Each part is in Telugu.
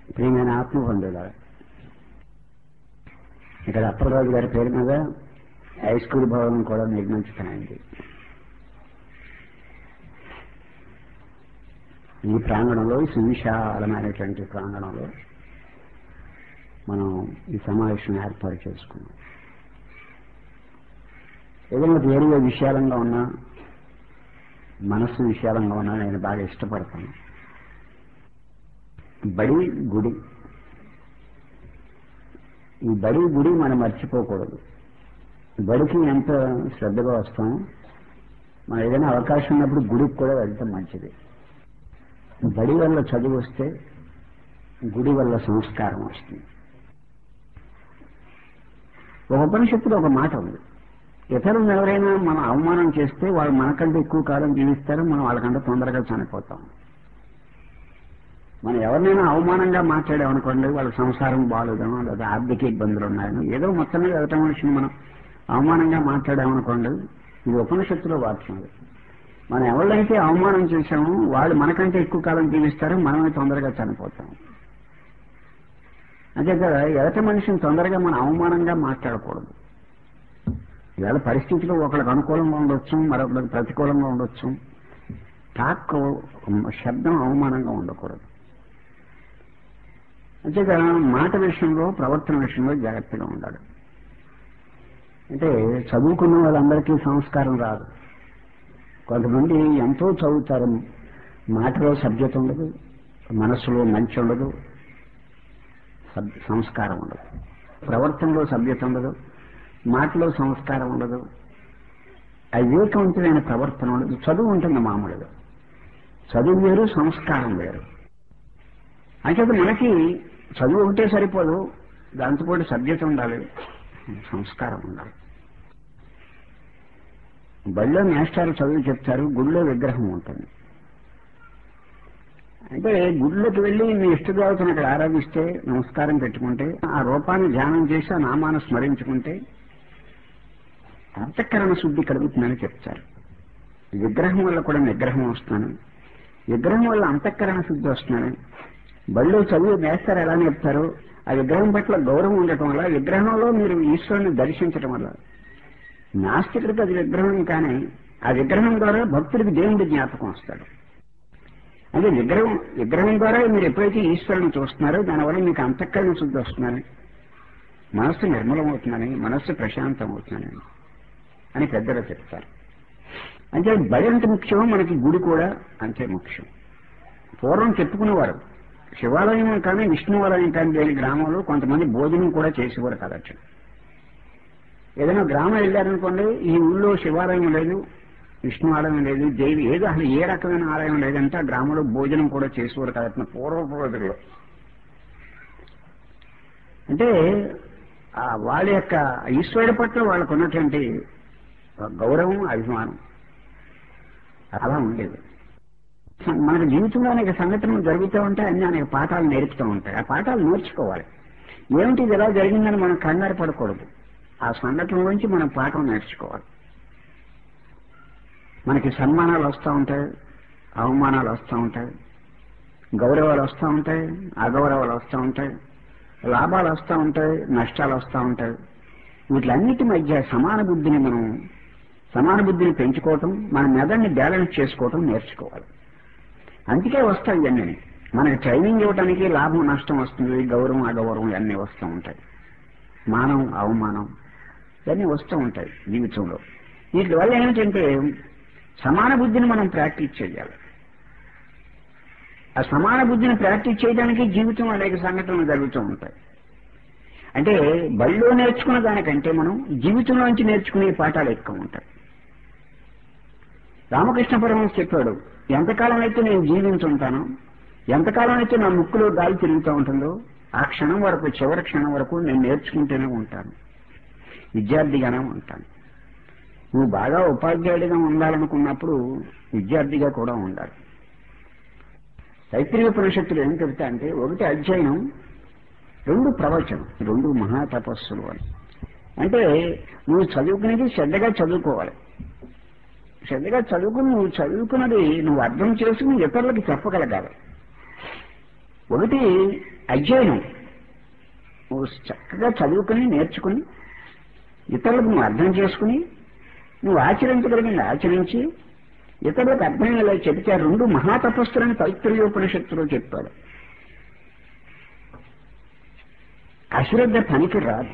ప్రియమైన ఆత్మబంధువుల ఇక్కడ అప్పలరాజు గారి పేరు మీద హై స్కూల్ భవనం కూడా నిర్మించుతానండి ఈ ప్రాంగణంలో ఈ సువిశాలమైనటువంటి ప్రాంగణంలో మనం ఈ సమావేశం ఏర్పాటు చేసుకున్నాం ఏదైనా వేరుగా విశాలంగా ఉన్నా మనస్సు విశాలంగా ఉన్నా నేను బాగా ఇష్టపడతాను బడి గుడి ఈ బడి గుడి మనం మర్చిపోకూడదు బడికి ఎంత శ్రద్ధగా వస్తామో మనం ఏదైనా అవకాశం ఉన్నప్పుడు గుడికి కూడా వెళ్తాం మంచిది బడి వల్ల చదువు వస్తే గుడి వల్ల సంస్కారం వస్తుంది ఒక ఉపనిషత్తులో ఒక మాట ఉంది ఇతరులను ఎవరైనా మనం అవమానం చేస్తే వాళ్ళు మనకంటే ఎక్కువ కాలం జీవిస్తారు మనం వాళ్ళకంటే తొందరగా చనిపోతాం మనం ఎవరినైనా అవమానంగా మాట్లాడామనుకోండి వాళ్ళ సంసారం బాగాలేదనో లేదా ఆర్థిక ఇబ్బందులు ఉన్నాయనో ఏదో మొత్తం మీద ఎదుట మనిషిని మనం అవమానంగా మాట్లాడామనుకోండి ఇది ఉపనిషత్తులో వాక్యం అది మనం ఎవరినైతే అవమానం చేశామో వాళ్ళు మనకంటే ఎక్కువ కాలం జీవిస్తారు మనమే తొందరగా చనిపోతాం అంతే కదా ఎదట మనిషిని తొందరగా మనం అవమానంగా మాట్లాడకూడదు ఇవాళ పరిస్థితులు ఒకరికి అనుకూలంగా ఉండొచ్చు మరొకరికి ప్రతికూలంగా ఉండొచ్చు టాక్ శబ్దం అవమానంగా ఉండకూడదు అంతేగా మాట విషయంలో ప్రవర్తన విషయంలో జాగ్రత్తగా ఉండాలి అంటే చదువుకున్న వాళ్ళందరికీ సంస్కారం రాదు కొంతమంది ఎంతో చదువుతారు మాటలో సభ్యత ఉండదు మనస్సులో మంచి ఉండదు సంస్కారం ఉండదు ప్రవర్తనలో సభ్యత ఉండదు మాటలో సంస్కారం ఉండదు అవివేకవంతమైన ప్రవర్తన ఉండదు చదువు ఉంటుంది మామూలుగా చదువు వేరు సంస్కారం వేరు అంటే మనకి చదువు ఉంటే సరిపోదు దాంతోపాటు సభ్యత ఉండాలి సంస్కారం ఉండాలి బడిలో మేస్టారు చదువు చెప్తారు గుడిలో విగ్రహం ఉంటుంది అంటే గుడిలోకి వెళ్ళి మీ ఇష్టదేవతను అక్కడ ఆరాధిస్తే నమస్కారం పెట్టుకుంటే ఆ రూపాన్ని ధ్యానం చేసి ఆ నామాన్ని స్మరించుకుంటే అంతఃకరణ శుద్ధి కలుగుతుందని చెప్తారు విగ్రహం వల్ల కూడా నిగ్రహం వస్తున్నాను విగ్రహం వల్ల అంతఃకరణ శుద్ధి వస్తున్నాను బడిలో చదువు మేస్తారు ఎలా చెప్తారు ఆ విగ్రహం పట్ల గౌరవం ఉండటం వల్ల విగ్రహంలో మీరు ఈశ్వరుని దర్శించడం వల్ల నాస్తికుడికి అది విగ్రహం కానీ ఆ విగ్రహం ద్వారా భక్తుడికి దేవుడి జ్ఞాపకం వస్తాడు అంటే విగ్రహం విగ్రహం ద్వారా మీరు ఎప్పుడైతే ఈశ్వరుని చూస్తున్నారో దానివల్ల మీకు అంతఃకరణ శుద్ధి వస్తుందని మనస్సు నిర్మలమవుతుందని మనస్సు ప్రశాంతం అవుతుందని అని పెద్దలు చెప్తారు అంటే బడి అంత ముఖ్యం మనకి గుడి కూడా అంతే ముఖ్యం పూర్వం చెప్పుకునేవారు శివాలయం కానీ విష్ణువాలయం కానీ లేని గ్రామంలో కొంతమంది భోజనం కూడా చేసేవారు కదట ఏదైనా గ్రామం వెళ్ళారనుకోండి ఈ ఊళ్ళో శివాలయం లేదు విష్ణు ఆలయం లేదు దేవి ఏదో అసలు ఏ రకమైన ఆలయం లేదంటే ఆ గ్రామంలో భోజనం కూడా చేసేవారు కదట పూర్వపు రోజుల్లో అంటే వాళ్ళ యొక్క ఈశ్వరుడి పట్ల వాళ్ళకు ఉన్నటువంటి గౌరవం అభిమానం అలా ఉండేది మనకు జీవితంలో అనేక సంఘటనలు జరుగుతూ ఉంటాయి అన్ని అనేక పాఠాలు నేర్పుతూ ఉంటాయి ఆ పాఠాలు నేర్చుకోవాలి ఏమిటి ఇది ఎలా జరిగిందని మనం కంగారు పడకూడదు ఆ సంఘటన గురించి మనం పాఠం నేర్చుకోవాలి మనకి సన్మానాలు వస్తూ ఉంటాయి అవమానాలు వస్తూ ఉంటాయి గౌరవాలు వస్తూ ఉంటాయి అగౌరవాలు వస్తూ ఉంటాయి లాభాలు వస్తూ ఉంటాయి నష్టాలు వస్తూ ఉంటాయి వీటిలన్నిటి మధ్య సమాన బుద్ధిని మనం సమాన బుద్ధిని పెంచుకోవటం మన మెదడుని బ్యాలెన్స్ చేసుకోవటం నేర్చుకోవాలి అందుకే వస్తాయి ఇవన్నీ మనకి ట్రైనింగ్ ఇవ్వడానికి లాభం నష్టం వస్తుంది గౌరవం అగౌరవం ఇవన్నీ వస్తూ ఉంటాయి మానం అవమానం ఇవన్నీ వస్తూ ఉంటాయి జీవితంలో వీటి వల్ల ఏమిటంటే సమాన బుద్ధిని మనం ప్రాక్టీస్ చేయాలి ఆ సమాన బుద్ధిని ప్రాక్టీస్ చేయడానికి జీవితం అనేక సంఘటనలు జరుగుతూ ఉంటాయి అంటే బడిలో నేర్చుకున్న దానికంటే మనం జీవితంలోంచి నేర్చుకునే పాఠాలు ఎక్కువ ఉంటాయి రామకృష్ణ పరమహంస చెప్పాడు ఎంతకాలం అయితే నేను జీవించుంటానో ఎంతకాలం అయితే నా ముక్కులో గాలి తిరుగుతూ ఉంటుందో ఆ క్షణం వరకు చివరి క్షణం వరకు నేను నేర్చుకుంటూనే ఉంటాను విద్యార్థిగానే ఉంటాను నువ్వు బాగా ఉపాధ్యాయుడిగా ఉండాలనుకున్నప్పుడు విద్యార్థిగా కూడా ఉండాలి తైత్రీయ పరిషత్తులు ఏం చెబుతా అంటే ఒకటి అధ్యయనం రెండు ప్రవచనం రెండు మహా తపస్సులు అని అంటే నువ్వు చదువుకునేది శ్రద్ధగా చదువుకోవాలి శ్రద్ధగా చదువుకుని నువ్వు చదువుకున్నది నువ్వు అర్థం చేసుకుని ఇతరులకు చెప్పగలగాలి ఒకటి అధ్యయనం నువ్వు చక్కగా చదువుకుని నేర్చుకుని ఇతరులకు నువ్వు అర్థం చేసుకుని నువ్వు ఆచరించగలిగింది ఆచరించి ఇతరులకు అర్థమయ్యేలా చెబితే ఆ రెండు మహాతపస్సులని తైత్రీయోపనిషత్తులో చెప్పాడు అశ్రద్ధ పనికి రాదు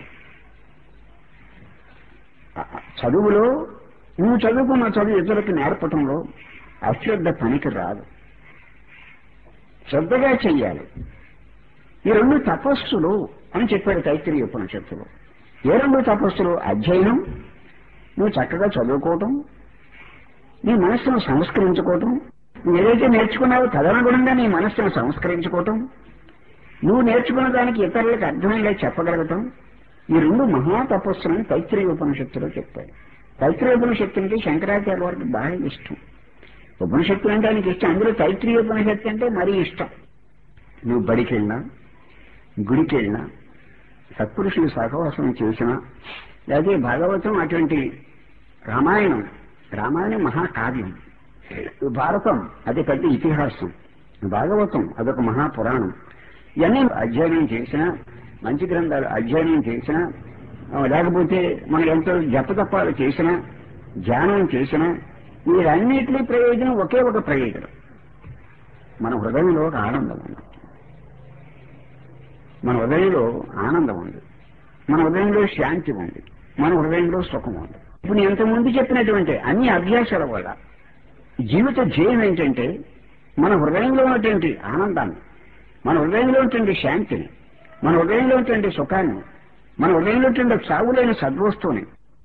ఆ చదువులో నువ్వు చదువుకున్న చదువు ఇతరులకు నేర్పటంలో అశ్రద్ధ పనికి రాదు శ్రద్ధగా చెయ్యాలి ఈ రెండు తపస్సులు అని చెప్పాడు తైత్రీయ ఉపనిషత్తులో ఏ రెండు తపస్సులు అధ్యయనం నువ్వు చక్కగా చదువుకోవటం నీ మనస్సును సంస్కరించుకోవటం నువ్వు ఏదైతే నేర్చుకున్నావో తదనుగుణంగా నీ మనస్సును సంస్కరించుకోవటం నువ్వు నేర్చుకున్న దానికి ఇతరులకు అర్థమయ్యేలా చెప్పగలగటం ఈ రెండు మహా తపస్సులను తైత్రీయ ఉపనిషత్తులో చెప్పాడు తైత్రీయ ఉపనిషత్తు అంటే శంకరాచార్య వారికి బాగా ఇష్టం ఉపనిషత్తులు అంటే ఆయనకి ఇష్టం అందులో తైత్రీయ ఉపనిషత్తు అంటే మరీ ఇష్టం నువ్వు బడికి వెళ్ళినా గుడికి వెళ్ళినా సత్పురుషులు సహవాసం చేసినా లేదా భాగవతం అటువంటి రామాయణం రామాయణం మహాకావ్యం భారతం అది పెద్ద ఇతిహాసం భాగవతం అదొక మహాపురాణం ఇవన్నీ అధ్యయనం చేసినా మంచి గ్రంథాలు అధ్యయనం చేసినా ఆ, లేకపోతే మనం ఎంతో జపతపాలు చేసినా ధ్యానం చేసినా వీరన్నిటి ప్రయోజనం ఒకే ఒక ప్రయోజనం మన హృదయంలో ఒక ఆనందం ఉంది మన హృదయంలో ఆనందం ఉంది మన హృదయంలో శాంతి ఉంది మన హృదయంలో సుఖం ఉంది ఇప్పుడు నేను ఇంతకుముందు చెప్పినటువంటి అన్ని అభ్యాసాల వల్ల జీవిత ధ్యేయం ఏంటంటే మన హృదయంలో ఉన్నటువంటి ఆనందాన్ని మన హృదయంలో ఉన్నటువంటి శాంతిని మన హృదయంలో ఉన్నటువంటి సుఖాన్ని మన హృదయంలో ఉన్నటువంటి సాగులైన సద్వస్తువుని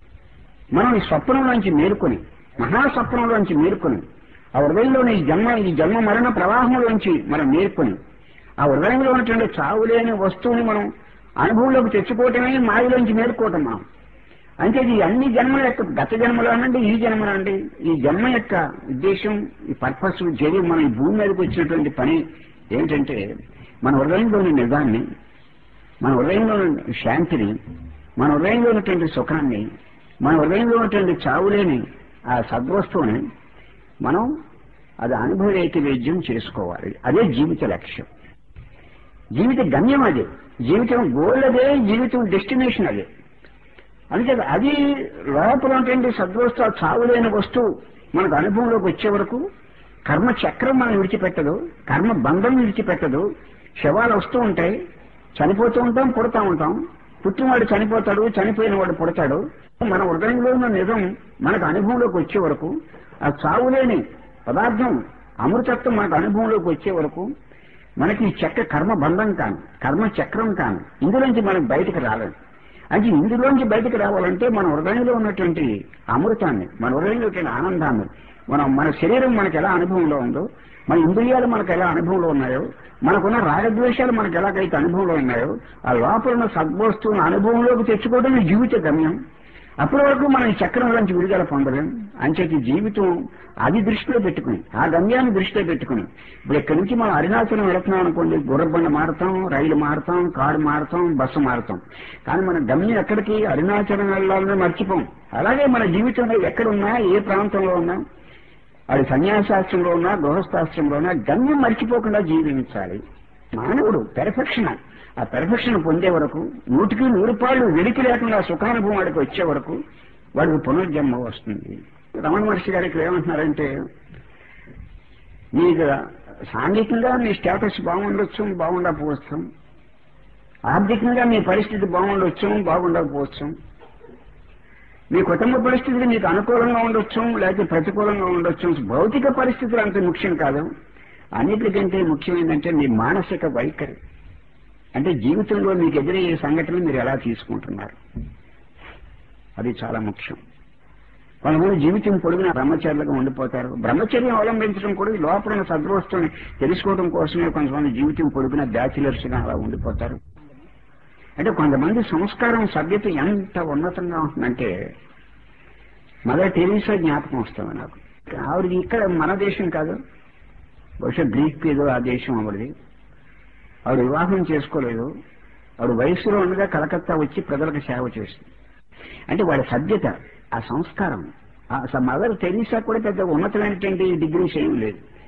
మనం ఈ స్వప్నంలోంచి మేలుకొని మహాస్వప్నంలోంచి మేలుకొని ఆ హృదయంలోని ఈ జన్మ ఈ జన్మ మరణ ప్రవాహంలోంచి మనం మేలుకొని ఆ హృదయంలో ఉన్నటువంటి చావులేని వస్తువుని మనం అనుభవంలోకి తెచ్చుకోవటమే మాయలోంచి మేలుకోవటం మనం అంటే ఈ అన్ని జన్మల యొక్క గత జన్మలో అనండి ఈ జన్మలో అండి ఈ జన్మ యొక్క ఉద్దేశం ఈ పర్పస్ జరిగి మనం ఈ భూమి మీదకి వచ్చినటువంటి పని ఏంటంటే మన హృదయంలోని నిజాన్ని మన హృదయంలో ఉన్న శాంతిని మన హృదయంలో ఉన్నటువంటి సుఖాన్ని మన హృదయంలో ఉన్నటువంటి చావులేని ఆ సద్వస్తువుని మనం అది అనుభవైక వైద్యం చేసుకోవాలి అదే జీవిత లక్ష్యం జీవిత గమ్యం అదే జీవితం గోల్ అదే జీవితం డెస్టినేషన్ అదే అందుకే అది లోపల ఉన్నటువంటి సద్వస్తు ఆ చావులేని వస్తువు మనకు అనుభవంలోకి వచ్చే వరకు కర్మ చక్రం మనం విడిచిపెట్టదు కర్మ బంధం విడిచిపెట్టదు శవాలు వస్తూ ఉంటాయి చనిపోతూ ఉంటాం పుడతా ఉంటాం పుట్టినవాడు చనిపోతాడు చనిపోయిన వాడు పుడతాడు మన హృదయంలో ఉన్న నిజం మనకు అనుభవంలోకి వచ్చే వరకు ఆ చావులేని పదార్థం అమృతత్వం మనకు అనుభవంలోకి వచ్చే వరకు మనకి ఈ చక్ర కర్మ బంధం కాను కర్మ చక్రం కాను ఇందులోంచి మనం బయటకు రాలేదు అంటే ఇందులోంచి బయటకు రావాలంటే మన హృదయంలో ఉన్నటువంటి అమృతాన్ని మన హృదయంలో ఉన్నటువంటి ఆనందాన్ని మనం మన శరీరం మనకు ఎలా అనుభవంలో ఉందో మన ఇంద్రియాలు మనకు ఎలా అనుభవంలో ఉన్నాయో మనకున్న రాగద్వేషాలు మనకు ఎలాగైతే అనుభవంలో ఉన్నాయో ఆ లోపల ఉన్న సద్వస్తువుని అనుభవంలోకి తెచ్చుకోవడం ఈ జీవిత గమ్యం అప్పటి వరకు మనం ఈ చక్రంలోంచి విడుదల పొందలేం అంచేది జీవితం అది దృష్టిలో పెట్టుకుని ఆ గమ్యాన్ని దృష్టిలో పెట్టుకుని ఇప్పుడు ఇక్కడి నుంచి మనం అరుణాచలం వెళుతున్నాం అనుకోండి గుర్రబండ మారుతాం రైలు మారుతాం కారు మారుతాం బస్సు మారుతాం కానీ మన గమ్యం ఎక్కడికి అరుణాచలం వెళ్ళాలని మర్చిపోం అలాగే మన జీవితంలో ఎక్కడున్నా ఏ ప్రాంతంలో ఉన్నా అది సన్యాసాశ్రంలో ఉన్నా గృహస్థాశ్రంలో ఉన్నా గమ్యం మర్చిపోకుండా జీవించాలి మానవుడు పెర్ఫెక్షన్ ఆ పెర్ఫెక్షన్ పొందే వరకు నూటికి నూరు పాళ్ళు వెలికి లేకుండా సుఖానుభవం వాడికి వచ్చే వరకు వాడికి పునర్జన్మ వస్తుంది రమణ మహర్షి గారు ఇక్కడ ఏమంటున్నారంటే నీకు సాంఘికంగా నీ స్టేటస్ బాగుండొచ్చు బాగుండకపోవచ్చు ఆర్థికంగా మీ పరిస్థితి బాగుండొచ్చు బాగుండకపోవచ్చు మీ కుటుంబ పరిస్థితులు మీకు అనుకూలంగా ఉండొచ్చు లేకపోతే ప్రతికూలంగా ఉండొచ్చు భౌతిక పరిస్థితులు అంత ముఖ్యం కాదు అన్నిటికంటే ముఖ్యం ఏంటంటే మీ మానసిక వైఖరి అంటే జీవితంలో మీకు ఎదురయ్యే సంఘటనలు మీరు ఎలా తీసుకుంటున్నారు అది చాలా ముఖ్యం కొంతమంది జీవితం పొడిగిన బ్రహ్మచర్యలుగా ఉండిపోతారు బ్రహ్మచర్యం అవలంబించడం కూడా ఈ లోపల ఉన్న సద్వస్తుని తెలుసుకోవడం కోసమే కొంతమంది జీవితం పొడిగిన బ్యాచిలర్స్ గా అలా ఉండిపోతారు అంటే కొంతమంది సంస్కారం సభ్యత ఎంత ఉన్నతంగా ఉంటుందంటే మదర్ టెరీసా జ్ఞాపకం వస్తుంది నాకు ఆవిడది ఇక్కడ మన దేశం కాదు బహుశా గ్రీక్ ఏదో ఆ దేశం ఆవిడది ఆవిడ వివాహం చేసుకోలేదు ఆవిడ వయసులో ఉండగా కలకత్తా వచ్చి ప్రజలకు సేవ చేస్తుంది అంటే వాడి సభ్యత ఆ సంస్కారం ఆ స- మదర్ టెరీసా కూడా పెద్ద ఉన్నతమైనటువంటి డిగ్రీస్ ఏం లేదు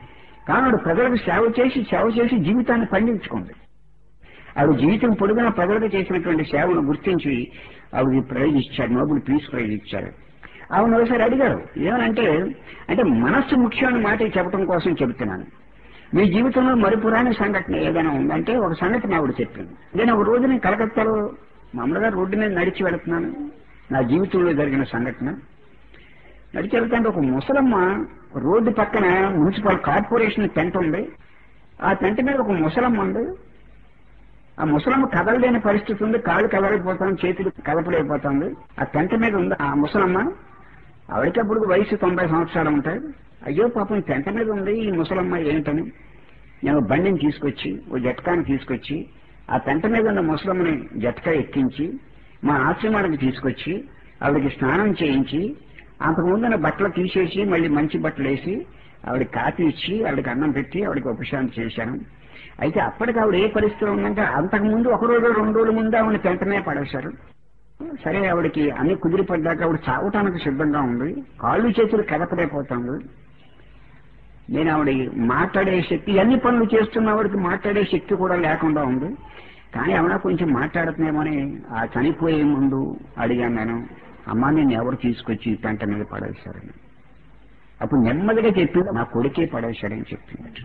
కానీ ఆవిడ ప్రజలకు సేవ చేసి సేవ చేసి జీవితాన్ని పండించుకుంది ఆవిడ జీవితం పొడుగున ప్రజలకు చేసినటువంటి సేవను గుర్తించి ఆవిడ ప్రైజ్ ఇచ్చారు నోబుల్ పీస్ ప్రైజ్ ఇచ్చారు ఆవిడ ఒకసారి అడిగారు ఏమనంటే అంటే మనస్సు ముఖ్యమైన మాట చెప్పడం కోసం చెబుతున్నాను మీ జీవితంలో మరుపురాని సంఘటన ఏదైనా ఉందంటే ఒక సంఘటన ఆవిడ చెప్పింది నేను ఒక రోజు నేను కలకత్తాలో మామూలుగా రోడ్డు మీద నడిచి వెళుతున్నాను నా జీవితంలో జరిగిన సంఘటన నడిచి వెళ్తుంటే ఒక ముసలమ్మ రోడ్డు పక్కన మున్సిపల్ కార్పొరేషన్ టెంట్ ఉంది ఆ టెంట్ మీద ఒక ముసలమ్మ ఉంది ఆ ముసలమ్మ కదలలేని పరిస్థితి ఉంది కాళ్ళు కదలైపోతాం చేతులు కదపలేకపోతుంది ఆ టెంట్ మీద ఉంది ఆ ముసలమ్మ ఆవిడకి అప్పుడు వయసు తొంభై సంవత్సరాలు ఉంటాయి అయ్యో పాపం టెంట్ మీద ఉంది ఈ ముసలమ్మ ఏంటని నేను బండిని తీసుకొచ్చి ఓ జట్కాని తీసుకొచ్చి ఆ టెంట్ మీద ఉన్న ముసలమ్మని జట్కా ఎక్కించి మా ఆశ్రమానికి తీసుకొచ్చి ఆవిడకి స్నానం చేయించి అంతకుముందు నా బట్టలు తీసేసి మళ్ళీ మంచి బట్టలు వేసి ఆవిడ కాఫీ ఇచ్చి ఆవిడకి అన్నం పెట్టి ఆవిడకి ఉపశాంతి చేశాను అయితే అప్పటికి ఆవిడ ఏ పరిస్థితిలో ఉందంటే అంతకుముందు ఒక రోజు రెండు రోజుల ముందు ఆవిడ వెంటనే పడేశారు సరే ఆవిడకి అన్ని కుదిరిపడ్డాక ఆవిడ చావటానికి సిద్ధంగా ఉంది కాళ్ళు చేతులు కదపలేకపోతుంది నేను ఆవిడ మాట్లాడే శక్తి అన్ని పనులు చేస్తున్న ఆవిడకి మాట్లాడే శక్తి కూడా లేకుండా ఉంది కానీ ఆవిడ కొంచెం మాట్లాడుతున్నామని ఆ చనిపోయే ముందు అడిగాను నేను అమ్మా నేను ఎవరు తీసుకొచ్చి ఈ పెంట మీద పడేశారని అప్పుడు నెమ్మదిగా చెప్పింది నా కొడుకే పడేశాడని చెప్పింది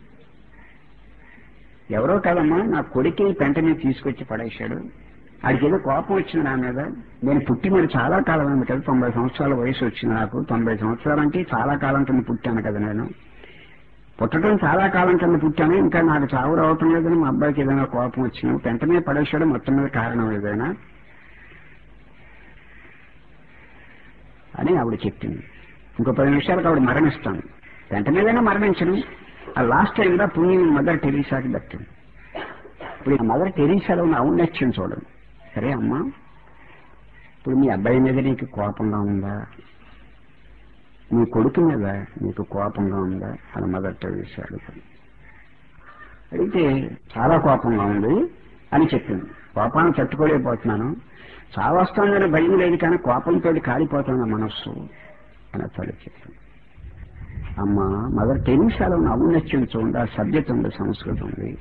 ఎవరో కాదమ్మా నా కొడుకే ఈ పెంట మీద తీసుకొచ్చి పడేశాడు ఆడికి ఏదో కోపం వచ్చింది నా మీద నేను పుట్టి మరి చాలా కాలం అయింది కదా తొంభై సంవత్సరాల వయసు వచ్చింది నాకు తొంభై సంవత్సరాలు అంటే చాలా కాలం కింద పుట్టాను కదా నేను పుట్టడం చాలా కాలం కింద పుట్టాను ఇంకా నాకు చావు రావటం లేదని మా అబ్బాయికి ఏదైనా కోపం వచ్చిన పెంట మీద పడేసాడు మొత్తం మీద కారణం ఏదైనా అని ఆవిడ చెప్పింది ఇంకో పది నిమిషాలకు ఆవిడ మరణిస్తాను పెంట మీదైనా మరణించను ఆ లాస్ట్ టైం గా పుణ్యం మదర్ టెరీసాకి దక్కింది ఇప్పుడు ఈ మదర్ టెరీసాలో ఉన్న ఔన్నత్యం చూడండి సరే అమ్మా ఇప్పుడు మీ అబ్బాయి మీద నీకు కోపంగా ఉందా నీ కొడుకు మీద నీకు కోపంగా ఉందా అని మదర్ టెరీసా అడుగుతుంది అడిగితే చాలా కోపంగా ఉంది అని చెప్పింది కోపాన్ని తట్టుకోలేకపోతున్నాను చావస్తానని భయం లేదు కానీ కోపంతో కాలిపోతున్న మనస్సు అని తల్లి చెప్పింది అమ్మ మదర్ టెరీసాలో ఉన్న ఔన్నత్యం చూడండి ఆ సభ్యత ఉంది సంస్కృతం ఉంది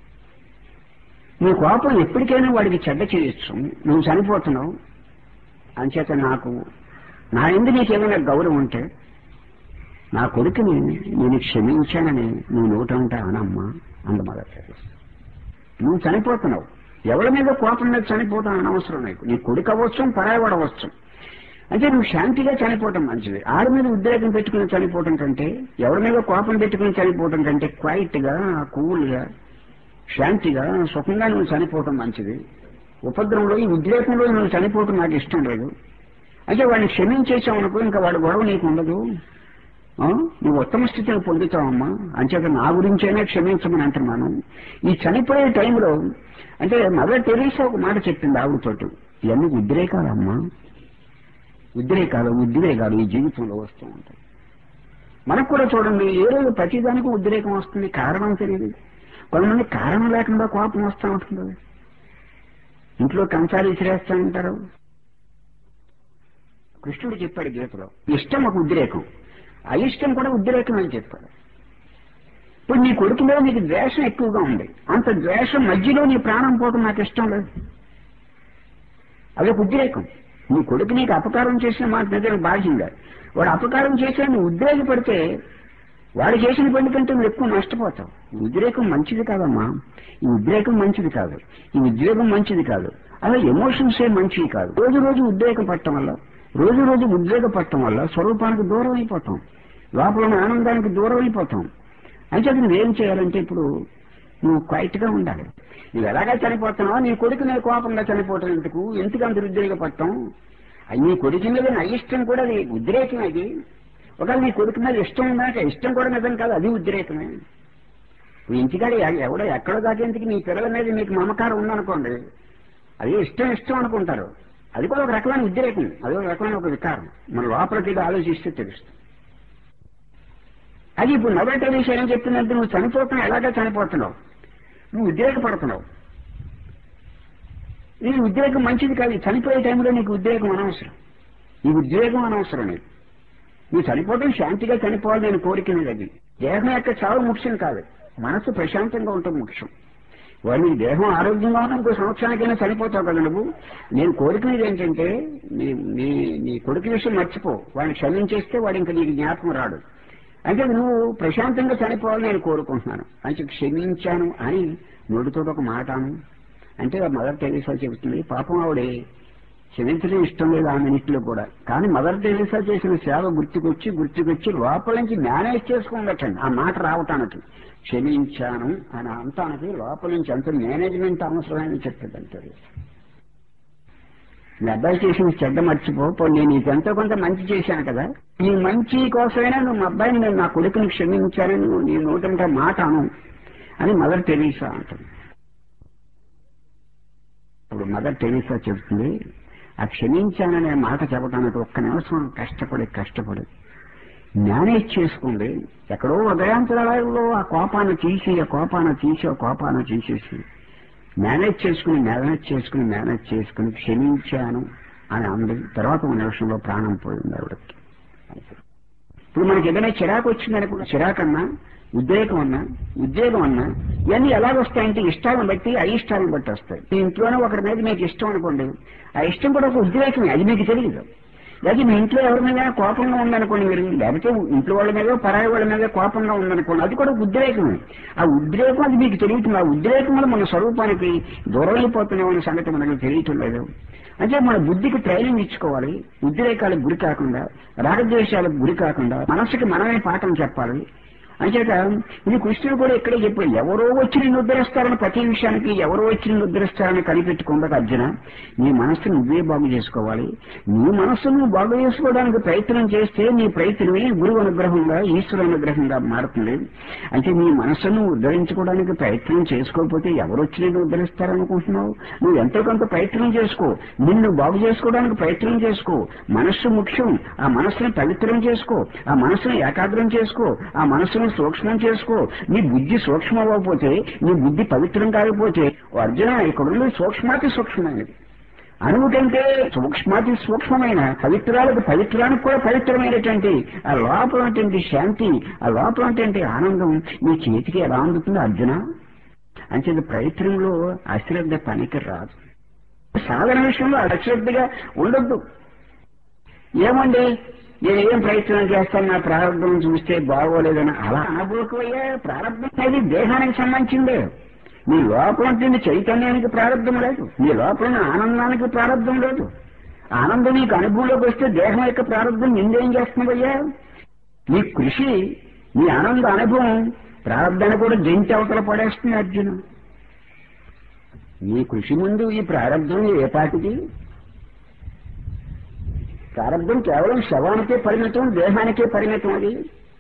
నీ కోపం ఎప్పటికైనా వాడికి చెడ్డ చేయొచ్చు నువ్వు చనిపోతున్నావు అంచేత నాకు నా ఎందు నీకేమైనా గౌరవం ఉంటే నా కొడుకుని నేను క్షమించానని నువ్వు నోటంటా అనమ్మా అంద మదర్ టెరీసా నువ్వు చనిపోతున్నావు ఎవరి మీద కోపం మీద చనిపోతాం అనవసరం నీకు నీ కొడుకు అవ్వచ్చు పరాయవాడవచ్చు అంటే నువ్వు శాంతిగా చనిపోవటం మంచిది ఆడి మీద ఉద్రేకం పెట్టుకుని చనిపోవటం కంటే ఎవరి మీద కోపం పెట్టుకుని చనిపోవటం కంటే క్వైట్ గా కూల్ గా శాంతిగా సుఖంగా నువ్వు చనిపోవటం మంచిది ఉపద్రవంలో ఈ ఉద్రేకంలో నువ్వు చనిపోవటం నాకు ఇష్టం లేదు అంటే వాడిని క్షమించేసావు అనుకో ఇంకా వాడి గొడవ నీకు ఉండదు ఆ? నువ్వు ఉత్తమ స్థితిని పొందుతావమ్మా అంచేత నా గురించైనా క్షమించమని అంటున్నాను ఈ చనిపోయే టైంలో అంటే మదర్ టెరీసా ఒక మాట చెప్పింది ఆవిడతోటి ఇవన్నీ ఉద్రేకాలమ్మా ఉద్రేకాలు ఉద్రేకాలు ఈ జీవితంలో వస్తూ ఉంటాయి మనకు కూడా చూడండి ఏ రోజు ప్రతిదానికి ఉద్రేకం వస్తుంది కారణం తెలియదు కొంతమంది కారణం లేకుండా కోపం వస్తూ ఉంటుంది ఇంట్లో కంచాలు ఇసిరేస్తూ ఉంటారు కృష్ణుడు చెప్పాడు గీతలో ఇష్టం ఒక ఉద్రేకం అయిష్టం కూడా ఉద్రేకం అని చెప్పాడు ఇప్పుడు నీ కొడుకు మీద నీకు ద్వేషం ఎక్కువగా ఉంది అంత ద్వేషం మధ్యలో నీ ప్రాణం పోవడం నాకు ఇష్టం లేదు అదొక ఉద్రేకం నీ కొడుకు నీకు అపకారం చేసిన మాట నిజం బాధ్యంగా వాడు అపకారం చేసే నువ్వు ఉద్రేకపడితే వాడు చేసిన పని కంటే నువ్వు ఎక్కువ నష్టపోతావు ఈ ఉద్రేకం మంచిది కాదమ్మా ఈ ఉద్రేకం మంచిది కాదు ఈ ఉద్రేకం మంచిది కాదు అలా ఎమోషన్స్ ఏ మంచివి కాదు రోజు రోజు ఉద్రేకం పట్టడం వల్ల రోజు రోజు ఉద్రేక పట్టడం వల్ల స్వరూపానికి దూరం అయిపోతాం లోపల ఉన్న ఆనందానికి దూరం అయిపోతాం అంటే నువ్వేం చేయాలంటే ఇప్పుడు నువ్వు క్వైట్ గా ఉండాలి నువ్వు ఎలాగా చనిపోతున్నావు నీ కొడుకు నీ కోపంగా చనిపోవటం ఎందుకు ఎందుకు అంత ఉద్రేక పట్టం అది నీ కొడుకు మీద నా ఇష్టం కూడా అది ఉద్రేకం అది ఒకవేళ నీ కొడుకు మీద ఇష్టం ఉందాక ఇష్టం కూడా నిజం కాదు అది ఉద్రేకమే నువ్వు ఇంటికాడ ఎ- ఎవడో ఎక్కడో దాకేందుకు నీ పిల్లల మీద నీకు మమకారం ఉందనుకోండి అది ఇష్టం ఇష్టం అనుకుంటారు అది కూడా ఒక రకమైన ఉద్రేకం అది ఒక రకమైన ఒక వికారం మన లోపలికి ఇది ఆలోచిస్తే తెలుస్తుంది అది ఇప్పుడు మొదటి విషయం ఏం చెప్తుందంటే నువ్వు చనిపోతున్నావు ఎలాగా చనిపోతున్నావు నువ్వు ఉద్రేకపడుతున్నావు నీ ఉద్రేకం మంచిది కాదు ఈ చనిపోయే టైంలో నీకు ఉద్రేకం అనవసరం ఈ ఉద్రేకం అనవసరం నీకు నువ్వు చనిపోవడం శాంతిగా చనిపోవాలి నేను కోరిక లేదు అది దేహం యొక్క చావు ముఖ్యం కాదు మనసు ప్రశాంతంగా ఉండటం ముఖ్యం వాడు నీ దేహం ఆరోగ్యంగా ఉన్న ఇంకో సంవత్సరానికైనా చనిపోతావు కదా నువ్వు నేను కోరుకునేది ఏంటంటే నీ నీ నీ కొడుకు విషయం మర్చిపో వాడిని క్షమించేస్తే వాడు ఇంకా నీకు జ్ఞాపకం రాడు అంటే నువ్వు ప్రశాంతంగా చనిపోవాలని నేను కోరుకుంటున్నాను అంటే క్షమించాను అని నోటితో ఒక మాట అను అంటే మదర్ టెరీసా చెబుతుంది పాపం ఆవిడే క్షమించడం ఇష్టం లేదు ఆ మినిట్లో కూడా కానీ మదర్ టెరీసా చేసిన సేవ గుర్తుకొచ్చి గుర్తుకొచ్చి లోపల నుంచి మేనేజ్ చేసుకుందటండి ఆ మాట రావటానికి క్షమించాను అని అంటానికి లోపల నుంచి అంత మేనేజ్మెంట్ అవసరమని చెప్తుంది టెరీసా మీ అబ్బాయి చేసిన చెడ్డ మర్చిపో పో నేను నీకు ఎంతో కొంత మంచి చేశాను కదా ఈ మంచి కోసమైనా నువ్వు మా అబ్బాయిని నేను నా కొడుకుని క్షమించానని నువ్వు నీ నోటంటే మాట అను అని మదర్ టెరీసా అంటుంది ఇప్పుడు మదర్ టెరీసా చెబుతుంది ఆ క్షమించాననే మాట చెప్పడానికి ఒక్క నిమిషం కష్టపడి కష్టపడి మేనేజ్ చేసుకుంది ఎక్కడో ఉదయాంతరాలలో ఆ కోపాన్ని తీసి ఆ కోపాన్ని తీసి ఆ కోపాన్ని తీసేసి మేనేజ్ చేసుకుని మేనేజ్ చేసుకుని మేనేజ్ చేసుకుని క్షమించాను అని అంది తర్వాత ఒక నిమిషంలో ప్రాణం పోయింది ఆవిడకి ఇప్పుడు మనకి ఏదైనా చిరాకు వచ్చిందనుకో చిరాకన్నా ఉద్రేకం అన్నా ఉద్యోగం అన్నా ఇవన్నీ ఎలాగొస్తాయంటే ఇష్టాలను బట్టి అయిష్టాలను బట్టి వస్తాయి మీ ఇంట్లోనే ఒకరి మీద మీకు ఇష్టం అనుకోండి ఆ ఇష్టం కూడా ఒక ఉద్రేకమే అది మీకు తెలియదు లేకపోతే మీ ఇంట్లో ఎవరి మీద కోపంగా ఉందనుకోండి మీరు లేకపోతే ఇంట్లో వాళ్ళ మీద పరాయి వాళ్ళ మీద కోపంగా ఉందనుకోండి అది కూడా ఉద్రేకమే ఆ ఉద్రేకం అది మీకు తెలియటం ఆ ఉద్రేకం వల్ల మన స్వరూపానికి దూరం అయిపోతున్నామనే సంగతి మనకు తెలియటం లేదు అంటే మన బుద్ధికి ట్రైనింగ్ ఇచ్చుకోవాలి ఉద్రేకాలకు గురి కాకుండా రాగద్వేషాలకు గురి కాకుండా మనసుకి మనమే పాఠం చెప్పాలి అంచేత ఇది కృష్ణుడు కూడా ఇక్కడే చెప్పాడు ఎవరో వచ్చి నిన్ను ఉద్ధరిస్తారని ప్రతి విషయానికి ఎవరో వచ్చి నిన్ను ఉద్ధరిస్తారని కనిపెట్టుకుండదు అర్జున నీ మనస్సు నువ్వే బాగు చేసుకోవాలి నీ మనస్సు నువ్వు బాగు చేసుకోవడానికి ప్రయత్నం చేస్తే నీ ప్రయత్నమే గురువు అనుగ్రహంగా ఈశ్వర అనుగ్రహంగా మారుతుంది అంటే నీ మనస్సును ఉద్ధరించుకోవడానికి ప్రయత్నం చేసుకోకపోతే ఎవరు వచ్చి నిన్ను ఉద్ధరిస్తారనుకుంటున్నావు నువ్వు ఎంతో కొంత ప్రయత్నం చేసుకో నిన్ను బాగు చేసుకోవడానికి ప్రయత్నం చేసుకో మనస్సు ముఖ్యం ఆ మనస్సును పవిత్రం చేసుకో ఆ మనస్సును ఏకాగ్రం చేసుకో ఆ మనస్సును సూక్ష్మం చేసుకో నీ బుద్ధి సూక్ష్మం అవ్వకపోతే నీ బుద్ధి పవిత్రం కాకపోతే ఓ అర్జున ఇక్కడ సూక్ష్మాతి సూక్ష్మమైనది అణువు కంటే సూక్ష్మాతి సూక్ష్మమైన పవిత్రాలకు పవిత్రానికి కూడా పవిత్రమైనటువంటి ఆ లోపల ఉన్నటువంటి శాంతి ఆ లోపల ఉన్నటువంటి ఆనందం నీ చేతికి ఎలా అందుతుంది అర్జున అంటే ప్రయత్నంలో అశ్రద్ధ పనికి రాదు సాధన విషయంలో అశ్రద్ధగా ఉండొద్దు ఏమండి నేను ఏం ప్రయత్నం చేస్తాను నా ప్రారంభం చూస్తే బాగోలేదని అలా అనబోకయ్యా ప్రారంభం అనేది దేహానికి సంబంధించిందే నీ లోపల ఉంటుంది చైతన్యానికి ప్రారంభం లేదు నీ లోపల ఉన్న ఆనందానికి ప్రారంభం లేదు ఆనందం నీకు అనుభవంలోకి వస్తే దేహం యొక్క ప్రారంభం నిందేం చేస్తున్నావయ్యా నీ కృషి నీ ఆనంద అనుభవం ప్రారంభాన్ని కూడా జంటి అవతల పడేస్తుంది అర్జున నీ కృషి ముందు ఈ ప్రారంభం ఏ పాటిది ప్రారంభం కేవలం శవానికే పరిమితం దేహానికే పరిమితం అది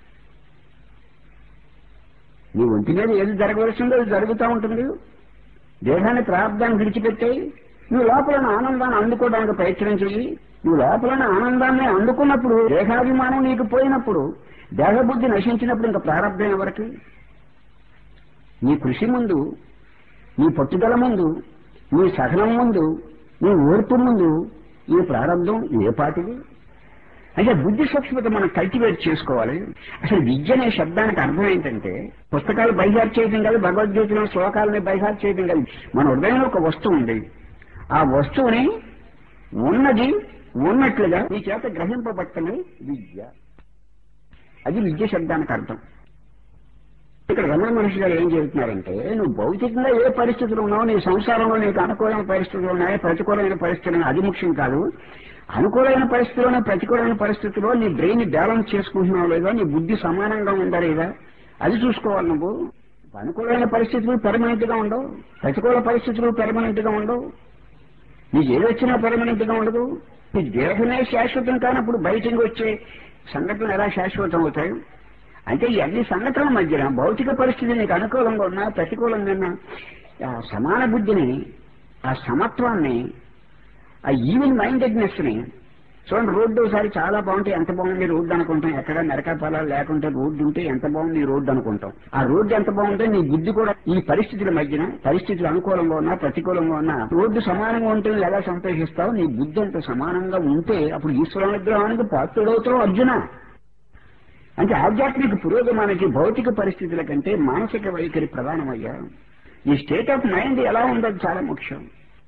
నీ ఒంటి మీద ఏది జరగవలసిందో అది జరుగుతూ ఉంటుంది దేహాన్ని ప్రారంభాన్ని విడిచిపెట్టాయి నువ్వు లోపల ఉన్న ఆనందాన్ని అందుకోవడానికి ప్రయత్నం చెయ్యి నువ్వు లోపల ఉన్న ఆనందాన్ని అందుకున్నప్పుడు దేహాభిమానం నీకు పోయినప్పుడు దేహబుద్ధి నశించినప్పుడు ఇంకా ప్రారంభం ఎవరికి నీ కృషి ముందు నీ పట్టుదల ముందు నీ సహనం ముందు నీ ఓర్పు ముందు ఈ ప్రారంభం ఏ పాటిది అంటే బుద్ధి సూక్ష్మత మనం కల్టివేట్ చేసుకోవాలి అసలు విద్య అనే శబ్దానికి అర్థం ఏంటంటే పుస్తకాలు బైహార్ చేయడం కాదు భగవద్గీతలో శ్లోకాలని బైహార్ చేయడం కాదు మన హృదయంలో ఒక వస్తువు ఉంది ఆ వస్తువుని ఉన్నది ఉన్నట్లుగా నీ చేత గ్రహింపబట్టమే విద్య అది విద్య శబ్దానికి అర్థం ఇక్కడ రమణ మహర్షి గారు ఏం చెబుతున్నారంటే నువ్వు భౌతికంగా ఏ పరిస్థితులు ఉన్నావు నీ సంసారంలో నీకు అనుకూలమైన పరిస్థితులు ఉన్నాయా ప్రతికూలమైన పరిస్థితులు అది ముఖ్యం కాదు అనుకూలమైన పరిస్థితుల్లోనే ప్రతికూలమైన పరిస్థితుల్లో నీ బ్రెయిన్ బ్యాలెన్స్ చేసుకుంటున్నావు లేదా నీ బుద్ధి సమానంగా ఉందా లేదా అది చూసుకోవాలి నువ్వు అనుకూలమైన పరిస్థితులు పెర్మనెంట్ గా ఉండవు ప్రతికూల పరిస్థితులు పెర్మనెంట్ గా ఉండవు నీకు ఏది వచ్చినా పెర్మనెంట్ గా ఉండదు నీ దేహమే శాశ్వతం కానప్పుడు బయటికి వచ్చే సంఘటనలు ఎలా శాశ్వతం అవుతాయి అంటే ఈ అన్ని సంఘటనల మధ్యన భౌతిక పరిస్థితి నీకు అనుకూలంగా ఉన్నా ప్రతికూలంగా ఉన్నా ఆ సమాన బుద్ధిని ఆ సమత్వాన్ని ఆ ఈవెన్ మైండెడ్నెస్ ని చూడండి రోడ్డు ఒకసారి చాలా బాగుంటే ఎంత బాగుంది రోడ్డు అనుకుంటాం ఎక్కడ నరక పొలాలు లేకుంటే రోడ్డు ఉంటే ఎంత బాగుంది ఈ రోడ్డు అనుకుంటాం ఆ రోడ్డు ఎంత బాగుంటే నీ బుద్ధి కూడా ఈ పరిస్థితుల మధ్యన పరిస్థితులు అనుకూలంగా ఉన్నా ప్రతికూలంగా ఉన్నా రోడ్డు సమానంగా ఉంటే నువ్వు ఎలా సంతోషిస్తావు నీ బుద్ధి అంత సమానంగా ఉంటే అప్పుడు ఈశ్వర విగ్రహానికి పాత్రుడవుతావు అర్జున అంటే ఆధ్యాత్మిక పురోగమానికి భౌతిక పరిస్థితుల కంటే మానసిక వైఖరి ప్రధానమయ్యా ఈ స్టేట్ ఆఫ్ మైండ్ ఎలా ఉండదు చాలా ముఖ్యం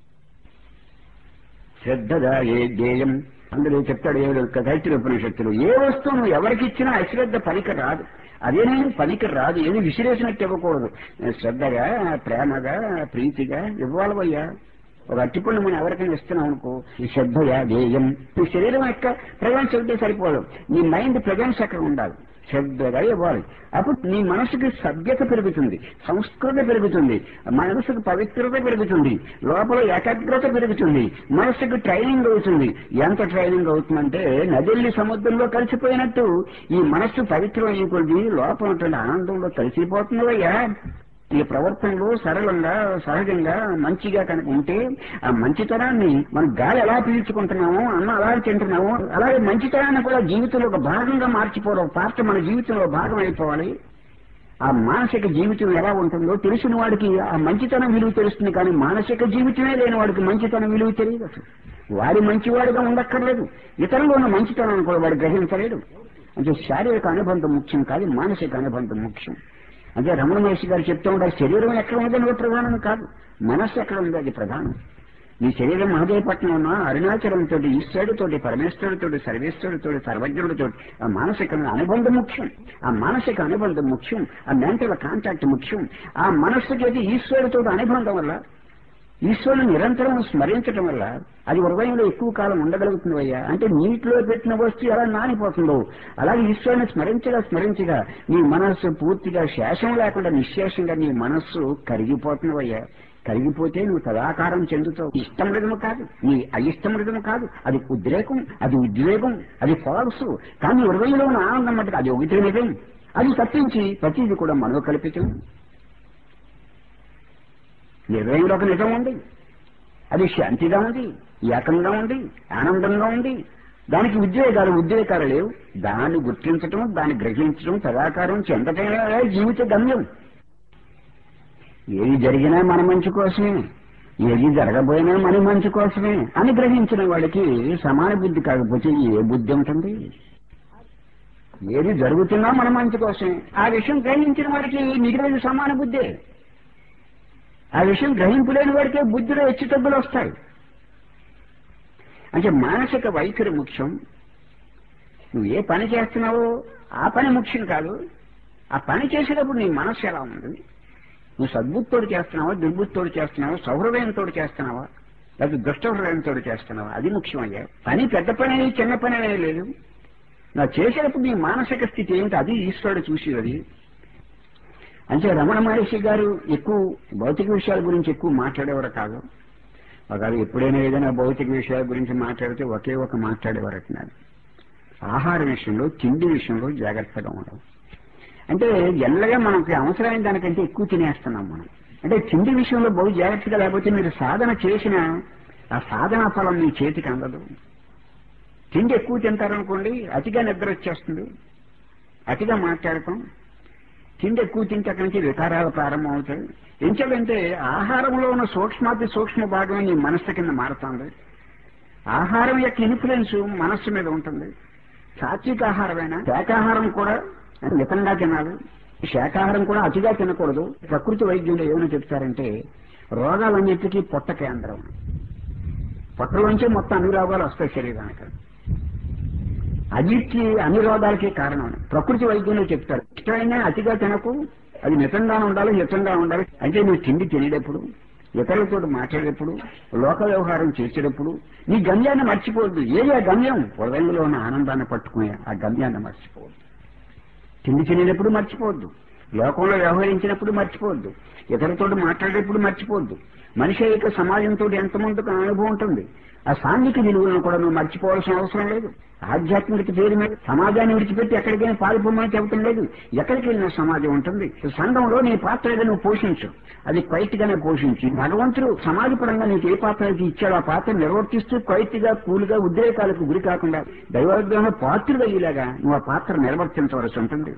శ్రద్ధగా ఏ ధ్యేయం అందులో చెప్తాడు ఏడు గైత్రి ఉపనిషత్తులు ఏ వస్తువును ఎవరికిచ్చినా అశ్రద్ధ పలిక రాదు అదేనే పలిక రాదు ఏది విసిరేసినట్టు ఇవ్వకూడదు శ్రద్ధగా ప్రేమగా ప్రీతిగా ఇవ్వాలవయ్యా ఒక అట్టిపండు మనం ఎవరికైనా ఇస్తున్నాం అనుకో ఈ శ్రద్ధగా ధ్యేయం నీ శరీరం యొక్క ప్రజెన్స్ ఉంటే సరిపోదు నీ మైండ్ ప్రజెన్స్ అక్కడ ఉండాలి శ్రద్ధగా ఇవ్వాలి అప్పుడు నీ మనసుకి సభ్యత పెరుగుతుంది సంస్కృత పెరుగుతుంది మనసుకు పవిత్రత పెరుగుతుంది లోపల ఏకాగ్రత పెరుగుతుంది మనసుకు ట్రైనింగ్ అవుతుంది ఎంత ట్రైనింగ్ అవుతుందంటే నదిల్లి సముద్రంలో కలిసిపోయినట్టు ఈ మనస్సు పవిత్రం అయ్యకొద్ది లోపల ఉన్నటువంటి ఆనందంలో కలిసిపోతుందయ్యా ఈ ప్రవర్తనలో సరళంగా సహజంగా మంచిగా కనుక ఉంటే ఆ మంచితనాన్ని మనం గాలి ఎలా పీల్చుకుంటున్నామో అన్న అలా తింటున్నామో అలాగే మంచితనాన్ని కూడా జీవితంలో ఒక భాగంగా మార్చిపోవడం ఒక పార్ట్ మన జీవితంలో భాగం అయిపోవాలి ఆ మానసిక జీవితం ఎలా ఉంటుందో తెలిసిన వాడికి ఆ మంచితనం విలువ తెలుస్తుంది కానీ మానసిక జీవితమే లేని వాడికి మంచితనం విలువ తెలియదు అసలు వాడి మంచివాడిగా ఉండక్కర్లేదు ఇతరులు ఉన్న మంచితనాన్ని కూడా వాడు గ్రహించలేడు అంటే శారీరక అనుబంధం ముఖ్యం కాదు మానసిక అనుబంధం ముఖ్యం అంటే రమణ మహర్షి గారు చెప్తూ ఉంటారు శరీరం ఎక్కడ ఉందని ప్రధానం కాదు మనస్సు ఎక్కడ ఉంది అది ప్రధానం నీ శరీరం మహదేవపట్నం ఉన్న అరుణాచలంతో ఈశ్వరుడితో పరమేశ్వరుడితో సర్వేశ్వరుడితో సర్వజ్ఞుడితో ఆ మానసిక అనుబంధం ముఖ్యం ఆ మానసిక అనుబంధం ముఖ్యం ఆ మెంటల్ కాంటాక్ట్ ముఖ్యం ఆ మనస్సుకి అయితే ఈశ్వరుడితో అనుబంధం వల్ల ఈశ్వరుని నిరంతరం స్మరించడం వల్ల అది హృదయంలో ఎక్కువ కాలం ఉండగలుగుతుంది అయ్యా అంటే నీటిలో పెట్టిన వస్తువు ఎలా నానిపోతుందో అలాగే ఈశ్వరుని స్మరించగా స్మరించగా నీ మనస్సు పూర్తిగా శేషం లేకుండా నిశ్శేషంగా నీ మనస్సు కరిగిపోతున్నవయ్యా కరిగిపోతే నువ్వు సదాకారం చెందుతావు ఇష్టం రిధము కాదు నీ అయిష్టం రిధము కాదు అది ఉద్రేకం అది ఉద్వేగం అది ఫాల్స్ కానీ హృదయంలో ఉన్న ఆనందం మటుకు అది ఒకటి నిజం అది తప్పించి ప్రతిది కూడా మనోకల్పితం నిర్ణయంలో ఒక నిజం ఉంది అది శాంతిగా ఉంది ఏకంగా ఉంది ఆనందంగా ఉంది దానికి ఉద్వేగాలు ఉద్వేగాలు లేవు దాన్ని గుర్తించటం దాన్ని గ్రహించడం సదాకారం చెందటమే జీవిత గమ్యం ఏది జరిగినా మన మంచి కోసమే ఏది జరగబోయినా మన మంచి కోసమే అని గ్రహించిన వాడికి సమాన బుద్ధి కాకపోతే ఏ బుద్ధి ఉంటుంది ఏది జరుగుతున్నా మన మంచి కోసమే ఆ విషయం గ్రహించిన వాడికి మిగిలిన సమాన బుద్ధే ఆ విషయం గ్రహింపు లేని వాడికే బుద్ధిలో హెచ్చు తగ్గులు వస్తాయి అంటే మానసిక వైఖరి ముఖ్యం నువ్వు ఏ పని చేస్తున్నావో ఆ పని ముఖ్యం కాదు ఆ పని చేసేటప్పుడు నీ మనస్సు ఎలా ఉంది నువ్వు సద్బుద్ధితోడు చేస్తున్నావా దుర్బుద్ధితోడు చేస్తున్నావా సౌహృదయంతో చేస్తున్నావా లేకపోతే దుష్ట హృదయంతో చేస్తున్నావా అది ముఖ్యం అయ్యా పని పెద్ద పని అనేది చిన్న పని అనేది లేదు నా చేసేటప్పుడు నీ మానసిక స్థితి ఏమిటి అది ఈశ్వరుడు చూసేది అంటే రమణ మహర్షి గారు ఎక్కువ భౌతిక విషయాల గురించి ఎక్కువ మాట్లాడేవారు కాదు ఒకవేళ ఎప్పుడైనా ఏదైనా భౌతిక విషయాల గురించి మాట్లాడితే ఒకే ఒక మాట్లాడేవారు అంటున్నారు ఆహార విషయంలో తిండి విషయంలో జాగ్రత్తగా ఉండవు అంటే జనరల్గా మనకి అవసరమైన దానికంటే ఎక్కువ తినేస్తున్నాం మనం అంటే తిండి విషయంలో బహు జాగ్రత్తగా లేకపోతే మీరు సాధన చేసిన ఆ సాధన ఫలం మీ చేతికి అందదు తిండి ఎక్కువ తింటారనుకోండి అతిగా నిద్ర వచ్చేస్తుంది అతిగా మాట్లాడటం తిండి ఎక్కువ తింటే అక్కడి నుంచి వికారాలు ప్రారంభం అవుతాయి ఎంచేదంటే ఆహారంలో ఉన్న సూక్ష్మాతి సూక్ష్మ భాగం నీ మనస్సు కింద మారుతుంది ఆహారం యొక్క ఇన్ఫ్లుయెన్స్ మనస్సు మీద ఉంటుంది సాత్విక ఆహారమైనా శాకాహారం కూడా మితంగా తినాలి శాకాహారం కూడా అతిగా తినకూడదు ప్రకృతి వైద్యులు ఏమైనా చెప్తారంటే రోగాలన్నిటికీ పొట్ట కేంద్రం పొట్టలోంచే మొత్తం అన్ని రోగాలు వస్తాయి శరీరానికి అన్నిటికీ అన్ని రోగాలకి కారణం ప్రకృతి వైద్యులు చెప్తారు ఇష్టమైన అతిగా తినకు అది మితంగా ఉండాలి హితంగా ఉండాలి అంటే నువ్వు తిండి తినేటప్పుడు ఇతరులతో మాట్లాడేటప్పుడు లోక వ్యవహారం చేసేటప్పుడు నీ గమ్యాన్ని మర్చిపోవద్దు ఏది ఆ గమ్యం హృదయంలో ఉన్న ఆనందాన్ని పట్టుకునే ఆ గమ్యాన్ని మర్చిపోవద్దు తిండి తినేటప్పుడు మర్చిపోవద్దు లోకంలో వ్యవహరించినప్పుడు మర్చిపోవద్దు ఇతరులతో మాట్లాడేటప్పుడు మర్చిపోవద్దు మనిషి యొక్క సమాజంతో ఎంతమందికి అనుభవం ఉంటుంది ఆ సాంఘిక విలువలను కూడా నువ్వు మర్చిపోవాల్సిన అవసరం లేదు ఆధ్యాత్మికత పేరు మీద సమాజాన్ని విడిచిపెట్టి ఎక్కడికైనా పారిపోమని చెప్పడం లేదు ఎక్కడికి వెళ్ళిన సమాజం ఉంటుంది సంఘంలో నీ పాత్ర ఏదో నువ్వు పోషించు అది క్వైట్ గానే పోషించి భగవంతుడు సమాజపరంగా నీకు ఏ పాత్ర అయితే ఇచ్చాడో ఆ పాత్ర నిర్వర్తిస్తూ క్వైట్ గా కూలుగా ఉద్రేకాలకు గురి కాకుండా దైవాగ్రహంలో పాత్రుడు అయ్యేలాగా నువ్వు ఆ పాత్ర నిర్వర్తించవలసి ఉంటుంది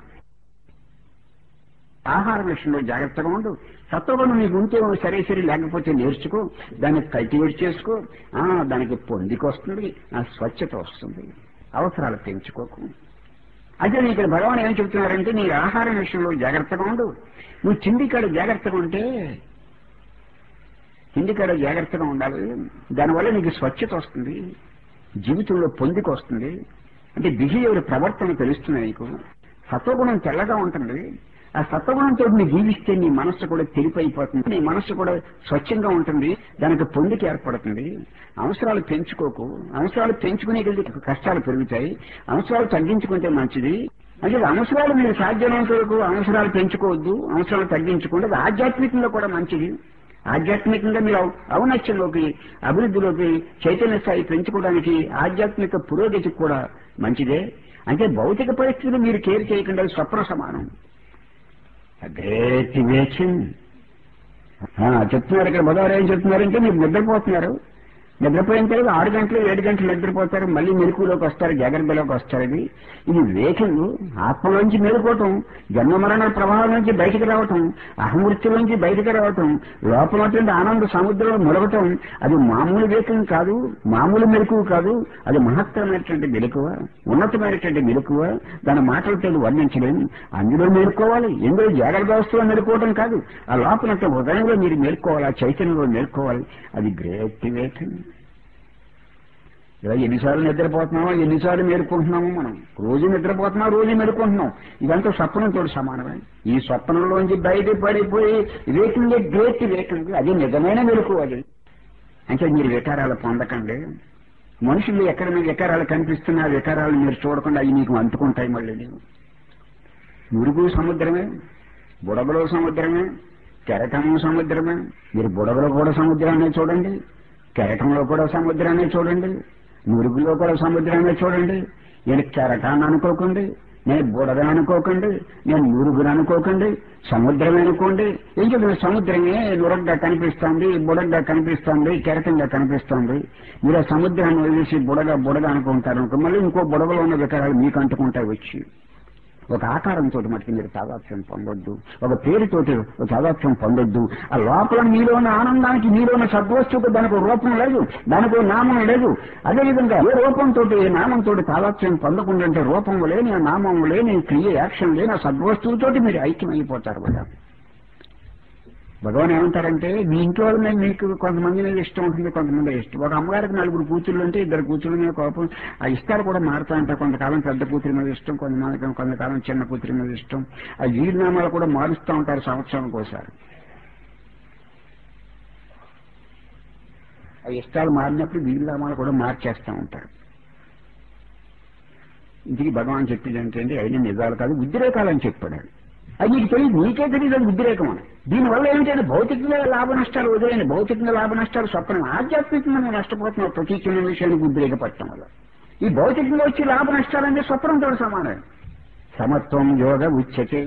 ఆహార విషయంలో జాగ్రత్తగా ఉండు సత్వగుణం నీకు ఉంటే సరే సరే లేకపోతే నేర్చుకో దాన్ని కల్టివేట్ చేసుకో ఆ దానికి పొందికి వస్తుంది ఆ స్వచ్ఛత వస్తుంది అవసరాలు పెంచుకోకు అయితే నీ ఇక్కడ భగవాన్ ఏం చెప్తున్నారంటే నీ ఆహారం విషయంలో జాగ్రత్తగా ఉండు నువ్వు చిండికాడ జాగ్రత్తగా ఉంటే చిండికాడ జాగ్రత్తగా ఉండాలి దానివల్ల నీకు స్వచ్ఛత వస్తుంది జీవితంలో పొందిక వస్తుంది అంటే బిహేవియర్ ప్రవర్తన తెలుస్తుంది నీకు సత్వగుణం తెల్లగా ఉంటుంది ఆ సత్వగుణంతో నీ జీవిస్తే నీ మనస్సు కూడా తెలిపైపోతుంది నీ మనస్సు కూడా స్వచ్ఛంగా ఉంటుంది దానికి పొందిక ఏర్పడుతుంది అవసరాలు పెంచుకోకు అవసరాలు పెంచుకునే కొద్దీ కష్టాలు పెరుగుతాయి అవసరాలు తగ్గించుకుంటే మంచిది అంటే అవసరాలు మీరు సాధ్యమైనంత వరకు అవసరాలు పెంచుకోవద్దు అవసరాలు తగ్గించుకుంటే అది ఆధ్యాత్మికంగా కూడా మంచిది ఆధ్యాత్మికంగా మీరు ఔ- ఔన్నత్యంలోకి అభివృద్ధిలోకి చైతన్య స్థాయి పెంచుకోవడానికి ఆధ్యాత్మిక పురోగతికి కూడా మంచిదే అంటే భౌతిక పరిస్థితులు మీరు కేర్ చేయకుండా అది స్వప్న సమానం గ్రేట్ వేషన్ చెప్తున్నారు ఇక్కడ మొదలు ఏం చెప్తున్నారంటే మీరు నిద్రపోతున్నారు నిద్రపోయిన తర్వాత ఆరు గంటలు ఏడు గంటలు నిద్రపోతారు మళ్ళీ మెలకులోకి వస్తారు జాగ్రత్తలోకి వస్తారు ఇది ఇది వేకింగ్ ఆత్మలోంచి మేలుకోవటం జన్మ మరణ ప్రభావం నుంచి బయటికి రావటం అహమృత్యులోంచి బయటికి రావటం లోపలటువంటి ఆనంద సముద్రంలో ములగటం అది మామూలు వేకింగ్ కాదు మామూలు మెలకువ కాదు అది మహత్తరమైనటువంటి మెలకువ ఉన్నతమైనటువంటి మెలకువ దాని మాటలతో వర్ణించలేము అందులో మేలుకోవాలి ఎందులో జాగ్రత్త వస్తువులో మేలుకోవడం కాదు ఆ లోపల హృదయంలో మీరు మేల్కోవాలి ఆ చైతన్యంలో మేల్కోవాలి అది గ్రేట్ వేకింగ్ ఇలా ఎన్నిసార్లు నిద్రపోతున్నామో ఎన్నిసార్లు మేలుకుంటున్నామో మనం రోజు నిద్రపోతున్నాం రోజు మేలుకుంటున్నాం ఇదంతా స్వప్నంతో సమానమే ఈ స్వప్నంలోంచి బయట పడిపోయి వేకింగ్ గ్రేట్ వేకింగ్ అది నిజమైన మెలకు అది అంటే మీరు వికారాలు పొందకండి మనుషులు ఎక్కడ మీకు వికారాలు కనిపిస్తున్నా ఆ వికారాలు మీరు చూడకుండా అవి మీకు అంటుకుంటాయి మళ్ళీ మురుగు సముద్రమే బుడగలో సముద్రమే కెరటము సముద్రమే మీరు బుడగలో కూడా సముద్రాన్ని చూడండి కెరటంలో కూడా సముద్రాన్ని చూడండి మురుగులో కూడా సముద్రాన్ని చూడండి నేను కెరటాన్ని అనుకోకండి నేను బుడగ అనుకోకండి నేను మురుగును అనుకోకండి సముద్రం అనుకోండి ఏం చెప్పిన సముద్రమే నురగ్గా కనిపిస్తోంది బుడగ్గా కనిపిస్తోంది కెరటంగా కనిపిస్తోంది మీరు ఆ సముద్రాన్ని వదిలేసి బుడగ బుడగ అనుకుంటారు అనుకో మళ్ళీ ఇంకో బుడగలో ఉన్న వికారాలు మీకు అంటుకుంటాయి వచ్చి ఒక ఆకారంతో మటుకు మీరు తాదాత్మ్యం పొందొద్దు ఒక పేరుతోటి ఒక తాదాత్మ్యం పొందొద్దు ఆ లోపల మీలో ఉన్న ఆనందానికి మీలో ఉన్న సద్వస్తుకు దానికి ఒక రూపం లేదు దానికి ఒక నామం లేదు అదేవిధంగా ఏ రూపంతో ఏ నామంతో తాదాత్మ్యం పొందకుండా అంటే రూపం లేని ఆ నామం లేని క్రియ యాక్షన్ లేని ఆ సద్వస్తువుతోటి మీరు ఐక్యమైపోతారు కదా భగవాన్ ఏమంటారంటే మీ ఇంట్లో వాళ్ళ మీద మీకు కొంతమంది మీద ఇష్టం ఉంటుంది కొంతమంది ఇష్టం ఒక అమ్మగారికి నలుగురు కూతుళ్ళు ఉంటే ఇద్దరు కూతుళ్ళ మీద కోపం ఆ ఇష్టాలు కూడా మారుతా ఉంటాయి కొంతకాలం పెద్ద కూతురి మీద ఇష్టం కొంతమంది కొంతకాలం చిన్న కూతురి మీద ఇష్టం ఆ వీలునామాలు కూడా మారుస్తూ ఉంటారు సంవత్సరానికి ఒకసారి ఆ ఇష్టాలు మారినప్పుడు వీలునామాలు కూడా మార్చేస్తూ ఉంటారు ఇంటికి భగవాన్ చెప్పింది ఏంటంటే అయిన నిజాలు కాదు ఉద్రేకాలని చెప్పాడు ఆయన. అది నీకు తెలియదు నీకే తెలియదు అది ఉద్రేకం అని దీనివల్ల ఏమిటంటే భౌతికంగా లాభ నష్టాలు వదిలేయండి భౌతికంగా లాభ నష్టాలు స్వప్నం ఆధ్యాత్మికంగా నువ్వు నష్టపోతున్నావు ప్రతి చిన్న విషయానికి ఉద్రేకపడటం వల్ల ఈ భౌతికంగా వచ్చే లాభ నష్టాలంటే స్వప్నంతో సమానం సమత్వం యోగ ఉచ్యతే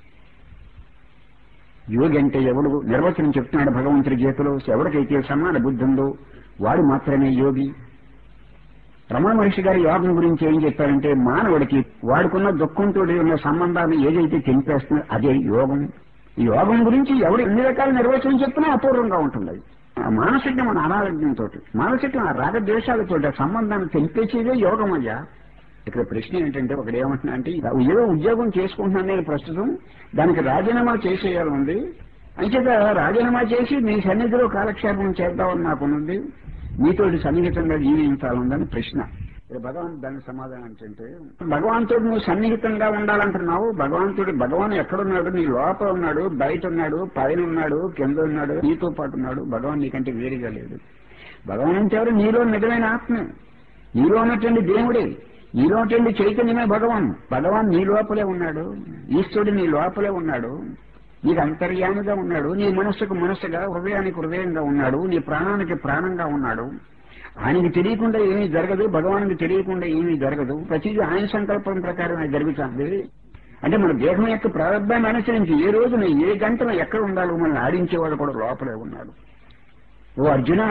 యోగి అంటే ఎవడు నిర్వచనం చెప్తున్నాడు భగవంతుడి గీతలో ఎవరికైతే సమాన బుద్ధి ఉందో వాడు మాత్రమే యోగి రమణ మహర్షి గారి యోగం గురించి ఏం చెప్పారంటే మానవుడికి వాడుకున్న దుఃఖంతో ఉన్న సంబంధాన్ని ఏదైతే తెలిపేస్తుందో అదే యోగం ఈ యోగం గురించి ఎవరు ఎన్ని రకాల నిర్వచనం చెప్పినా అపూర్వంగా ఉంటుంది అది ఆ మానసికం మన అనారోగ్యంతో మానసికం ఆ రాగద్వేషాలతో ఆ సంబంధాన్ని తెలిపేసేదే యోగం అయ్యా ఇక్కడ ప్రశ్న ఏంటంటే ఒకటి ఏమంటున్నా అంటే ఏదో ఉద్యోగం చేసుకుంటున్నాను నేను ప్రస్తుతం దానికి రాజీనామా చేసేయాలండి అంచేత రాజీనామా చేసి మీ సన్నిధిలో కాలక్షేపం చేద్దామని నాకున్నది మీతోటి సన్నిహితంగా జీవించాలందని ప్రశ్న ఇక్కడ భగవాన్ దానికి సమాధానం ఏంటంటే భగవంతుడు నువ్వు సన్నిహితంగా ఉండాలంటున్నావు భగవంతుడు భగవాన్ ఎక్కడున్నాడు నీ లోపల ఉన్నాడు బయట ఉన్నాడు పైన ఉన్నాడు కింద ఉన్నాడు నీతో పాటు ఉన్నాడు భగవాన్ నీకంటే వేరుగా లేడు భగవాన్ అంటే ఎవరు నీలో నిజమైన ఆత్మ నీలో ఉన్నటువంటి దేవుడే నీలో ఉన్నటువంటి చైతన్యమే భగవాన్ భగవాన్ నీ లోపలే ఉన్నాడు ఈశ్వరుడు నీ లోపలే ఉన్నాడు నీకు అంతర్యామిగా ఉన్నాడు నీ మనస్సుకు మనస్సుగా హృదయానికి హృదయంగా ఉన్నాడు నీ ప్రాణానికి ప్రాణంగా ఉన్నాడు ఆయనకి తెలియకుండా ఏమీ జరగదు భగవానికి తెలియకుండా ఏమీ జరగదు ప్రతిదీ ఆయన సంకల్పం ప్రకారం అది జరుగుతుంది అంటే మన దేహం యొక్క ప్రారంభాన్ని అనుసరించి ఏ రోజున ఏ గంటన ఎక్కడ ఉండాలో మనల్ని ఆడించేవాడు కూడా లోపలే ఉన్నాడు ఓ అర్జున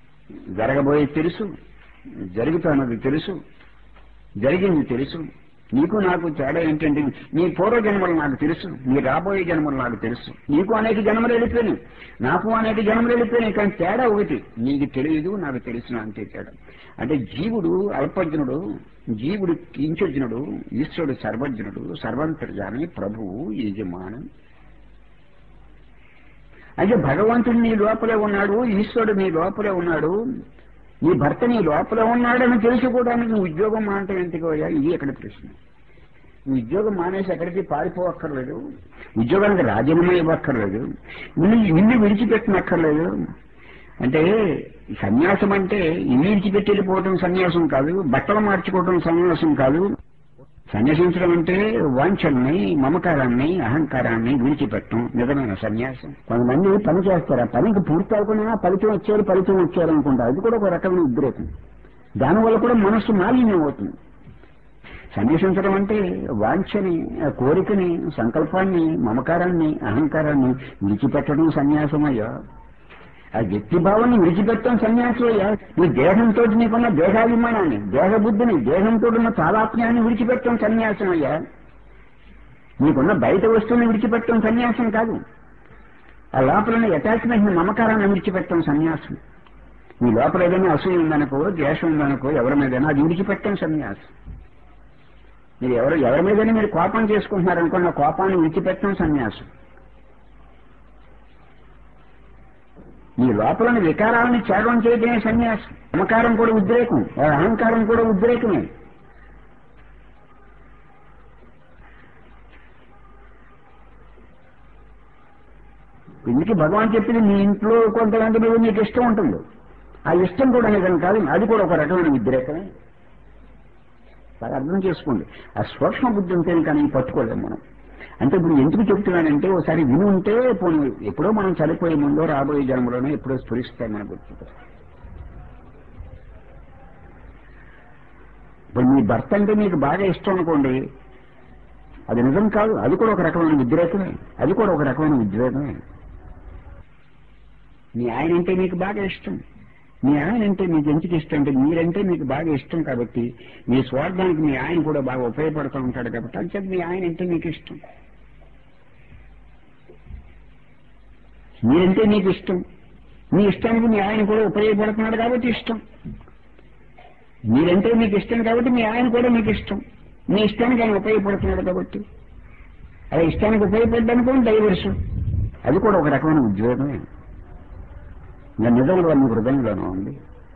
జరగబోయేది తెలుసు జరుగుతున్నది తెలుసు జరిగింది తెలుసు నీకు నాకు తేడా ఏంటంటే నీ పూర్వ జన్మలు నాకు తెలుసు నీ రాబోయే జన్మలు నాకు తెలుసు నీకు అనేక జన్మలు వెళ్ళిపోయినాయి నాకు అనేక జన్మలు వెళ్ళిపోయినాయి కానీ తేడా ఒకటి నీకు తెలియదు నాకు తెలుసు అంతే తేడా అంటే జీవుడు అల్పజ్ఞుడు జీవుడు కించజ్ఞుడు ఈశ్వరుడు సర్వజ్ఞుడు సర్వంతర్యామి ప్రభువు యజమానం అంటే భగవంతుడు నీ లోపలే ఉన్నాడు ఈశ్వరుడు నీ లోపలే ఉన్నాడు నీ భర్త నీ లోపల ఉన్నాడని తెలుసుకోవడానికి నువ్వు ఉద్యోగం మానటం ఎందుకు అయ్యా ఇది ఎక్కడ ప్రశ్న నువ్వు ఉద్యోగం మానేసి ఎక్కడికి పారిపోవక్కర్లేదు ఉద్యోగానికి రాజీనామా ఇవ్వక్కర్లేదు నిన్ను ఇల్లు విడిచిపెట్టనక్కర్లేదు అంటే సన్యాసం అంటే ఇల్లు విడిచిపెట్టి వెళ్ళిపోవటం సన్యాసం కాదు బట్టలు మార్చుకోవటం సన్యాసం కాదు సన్యాసించడం అంటే వాంఛల్ని మమకారాన్ని అహంకారాన్ని విడిచిపెట్టడం నిజమైన సన్యాసం కొంతమంది పని చేస్తారు ఆ పనికి పూర్తి అవ్వకుండా ఫలితం వచ్చారు ఫలితం వచ్చారు అనుకుంటారు అది కూడా ఒక రకమైన ఉద్రేకం దానివల్ల కూడా మనస్సు మాలిన్యం అవుతుంది సన్యాసించడం అంటే వాంఛని ఆ కోరికని సంకల్పాన్ని మమకారాన్ని అహంకారాన్ని విడిచిపెట్టడం సన్యాసమయ్యా ఆ వ్యక్తి భావాన్ని విడిచిపెట్టడం సన్యాసమయ్యా నీ దేహంతో నీకున్న దేహాభిమానాన్ని దేహబుద్ధిని దేహంతో ఉన్న తాదాత్మ్యాన్ని విడిచిపెట్టడం సన్యాసమయ్యా నీకున్న బయట వస్తువుని విడిచిపెట్టడం సన్యాసం కాదు ఆ లోపల అటాచ్మెంట్ నమ్మకారాన్ని విడిచిపెట్టడం సన్యాసం నీ లోపల ఏదైనా అసూయ ఉందనుకో ద్వేషం ఉందనుకో ఎవరి మీదైనా అది విడిచిపెట్టడం సన్యాసం మీరు ఎవరు ఎవరి మీదైనా మీరు కోపం చేసుకుంటున్నారనుకున్న కోపాన్ని విడిచిపెట్టడం సన్యాసం ఈ లోపలని వికారాలను త్యాగం చేయడమే సన్యాసం మమకారం కూడా ఉద్రేకం ఆ అహంకారం కూడా ఉద్రేకమే ఇందుకే భగవాన్ చెప్పింది మీ ఇంట్లో కొంతమంది మీద మీకు ఇష్టం ఉంటుంది ఆ ఇష్టం కూడా నిజం కాదు అది కూడా ఒక రకమైన ఉద్రేకమే బాగా అర్థం చేసుకోండి ఆ సూక్ష్మ బుద్ధి ఉంటేనే కానీ పట్టుకోలేము మనం అంటే ఇప్పుడు ఎందుకు చెప్తున్నానంటే ఒకసారి విని ఉంటే పోనీ ఎప్పుడో మనం చనిపోయే ముందో రాబోయే జన్మలోనే ఎప్పుడో స్ఫురిస్తాయి మన గుర్తు ఇప్పుడు మీ భర్త అంటే మీకు బాగా ఇష్టం అనుకోండి అది నిజం కాదు అది కూడా ఒక రకమైన ఉద్రేకమే అది కూడా ఒక రకమైన ఉద్వేగమే మీ ఆయన అంటే మీకు బాగా ఇష్టం మీ ఆయన అంటే మీకు ఎందుకు ఇష్టం అంటే మీరంటే మీకు బాగా ఇష్టం కాబట్టి మీ స్వార్థానికి మీ ఆయన కూడా బాగా ఉపయోగపడుతూ ఉంటాడు కాబట్టి అంచేది మీ ఆయన అంటే మీకు ఇష్టం మీరంటే మీకు ఇష్టం మీ ఇష్టానికి మీ ఆయన కూడా ఉపయోగపడుతున్నాడు కాబట్టి ఇష్టం మీరంటే మీకు ఇష్టం కాబట్టి మీ ఆయన కూడా మీకు ఇష్టం మీ ఇష్టానికి ఆయన ఉపయోగపడుతున్నాడు కాబట్టి అలా ఇష్టానికి ఉపయోగపడ్డానుకోండి డైవర్స్ అది కూడా ఒక రకమైన ఉద్యోగమే ఇంకా నిజంలో మీ హృదయంలోనూ ఉంది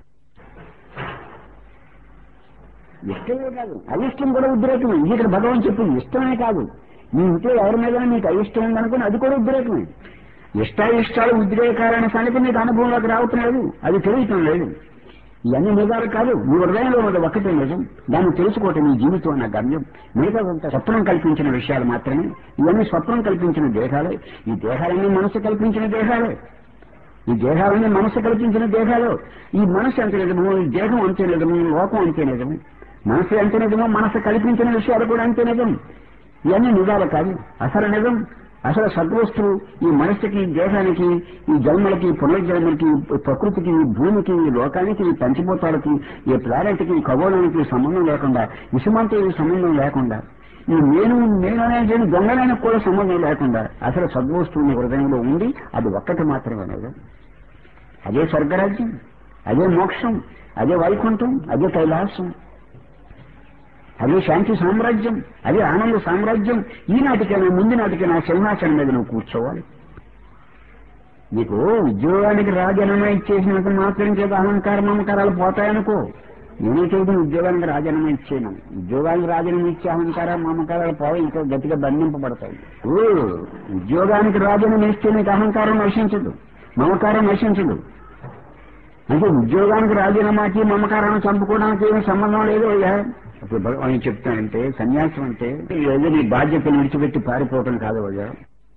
ఇష్టమే కాదు అయిష్టం కూడా ఉద్రేకమే ఇది ఇక్కడ భగవాన్ చెప్పింది ఇష్టమే కాదు మీ ఇంట్లో ఎవరి మీద మీకు అయిష్టం ఉందనుకుని అది కూడా ఉద్రేకమే ఇష్టాయిష్టాలు ఉద్రేకాలనే సంగతి మీకు అనుభవంలోకి రావటం లేదు అది తెలియటం లేదు ఇవన్నీ నిజాలు కాదు మీ హృదయంలో ఉన్నది ఒక్కటే నిజం దాన్ని తెలుసుకోవటం మీ జీవితం అన్న గమ్యం మిగతా స్వప్నం కల్పించిన విషయాలు మాత్రమే ఇవన్నీ స్వప్నం కల్పించిన దేహాలే ఈ దేహాలన్నీ మనసు కల్పించిన దేహాలే ఈ దేహాలన్నీ మనసు కల్పించిన దేహాలు ఈ మనసు అంతే నిజము ఈ దేహం అంతే నిజము లోకం అంతే నిజము మనసు ఎంత నిజమో మనసు కల్పించిన విషయాలు కూడా అంతే నిజం ఇవన్నీ నిజాలు కాదు అసలు నిజం అసలు సద్వస్తువు ఈ మనసుకి దేహానికి ఈ జన్మలకి పునర్జన్మలకి ప్రకృతికి ఈ భూమికి ఈ లోకానికి ఈ పంచభూతాలకి ఈ ప్లానెట్కి ఈ ఖగోళానికి సంబంధం లేకుండా విషమంతో ఈ సంబంధం లేకుండా ఈ నేను నేను అనేది దొంగలైన కూడా సంబంధం లేకుండా అసలు సద్వస్తువు నీ హృదయంలో ఉంది అది ఒక్కటి మాత్రమే నిజం అదే స్వర్గరాజ్యం అదే మోక్షం అదే వైకుంఠం అదే కైలాసం అదే శాంతి సామ్రాజ్యం అదే ఆనంద సామ్రాజ్యం ఈనాటికైనా ముందు నాటికైనా సింహాసనం మీద నువ్వు కూర్చోవాలి నీకు ఉద్యోగానికి రాజీనామా ఇచ్చేసినంత మాత్రం చేత అహంకారం మమకారాలు పోతాయనుకో నేనే చేయడం ఉద్యోగానికి రాజీనామా ఇచ్చాను ఉద్యోగానికి రాజీనామా ఇచ్చే అహంకారం మమకారాలు పోయి ఇంకా గట్టిగా బంధింపబడతాయి ఓ, ఉద్యోగానికి రాజీనామా ఇస్తే నీకు అహంకారం నశించదు మమకారం నశించదు అంటే ఉద్యోగానికి రాజీనామాకి మమకారాన్ని చంపుకోవడానికి ఏమీ సంబంధం లేదు అయ్యా అప్పుడు భగవాన్ చెప్తానంటే సన్యాసం అంటే ఏదో నీ బాధ్యతను విడిచిపెట్టి పారిపోవటం కాదు అయ్యా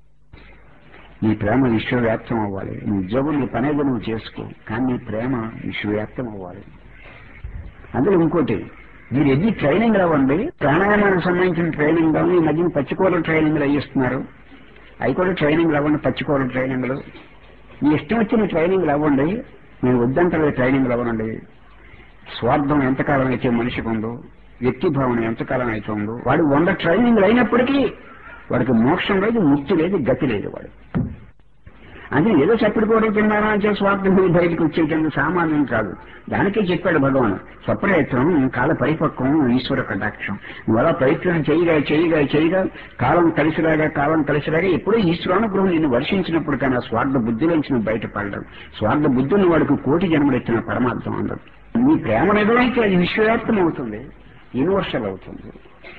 నీ ప్రేమ విశ్వవ్యాప్తం అవ్వాలి నీ ఉద్యోగం నీ పనేదో నువ్వు చేసుకో కానీ నీ ప్రేమ విశ్వవ్యాప్తం అవ్వాలి అందులో ఇంకోటి మీరు ఎన్ని ట్రైనింగ్ అవ్వండి ప్రాణాయామానికి సంబంధించిన ట్రైనింగ్ కావాలి ఈ మధ్యన పచ్చికూరల ట్రైనింగ్లు అయ్యిస్తున్నారు అవి కూడా ట్రైనింగ్లు అవ్వండి పచ్చికూరల ట్రైనింగ్లు మీ ఇష్టం వచ్చిన ట్రైనింగ్లు అవ్వండి నేను వద్దంటలే ట్రైనింగ్లు అవ్వనండి స్వార్థం ఎంతకాలం అయితే మనిషికి ఉందో వ్యక్తి భావన ఎంతకాలం అయితే ఉందో వాడు వంద ట్రైనింగ్లు అయినప్పటికీ వాడికి మోక్షం లేదు ముక్తి లేదు గతి లేదు వాడు అంటే ఏదో చప్పుడు కూడా తిన్నారా అంటే స్వార్థం మీద బయటకు వచ్చేటందుకు సామాన్యం కాదు దానికే చెప్పాడు భగవాన్ స్వప్రయత్నం కాల పరిపక్వం ఈశ్వర కటాక్షం నువ్వు అలా ప్రయత్నం చేయగా చేయగా చేయగా కాలం కలిసిరాగా కాలం కలిసిరాగా ఎప్పుడో ఈశ్వరానుగ్రహం నిన్ను వర్షించినప్పుడు కానీ ఆ స్వార్థ బుద్ధిలోంచి నువ్వు బయటపడడం స్వార్థ బుద్ధిని వాడికి కోటి జన్మలెత్తిన పరమార్థం అందదు నీ ప్రేమ నిజమైతే అది విశ్వవ్యాప్తం అవుతుంది యూనివర్సల్ అవుతుంది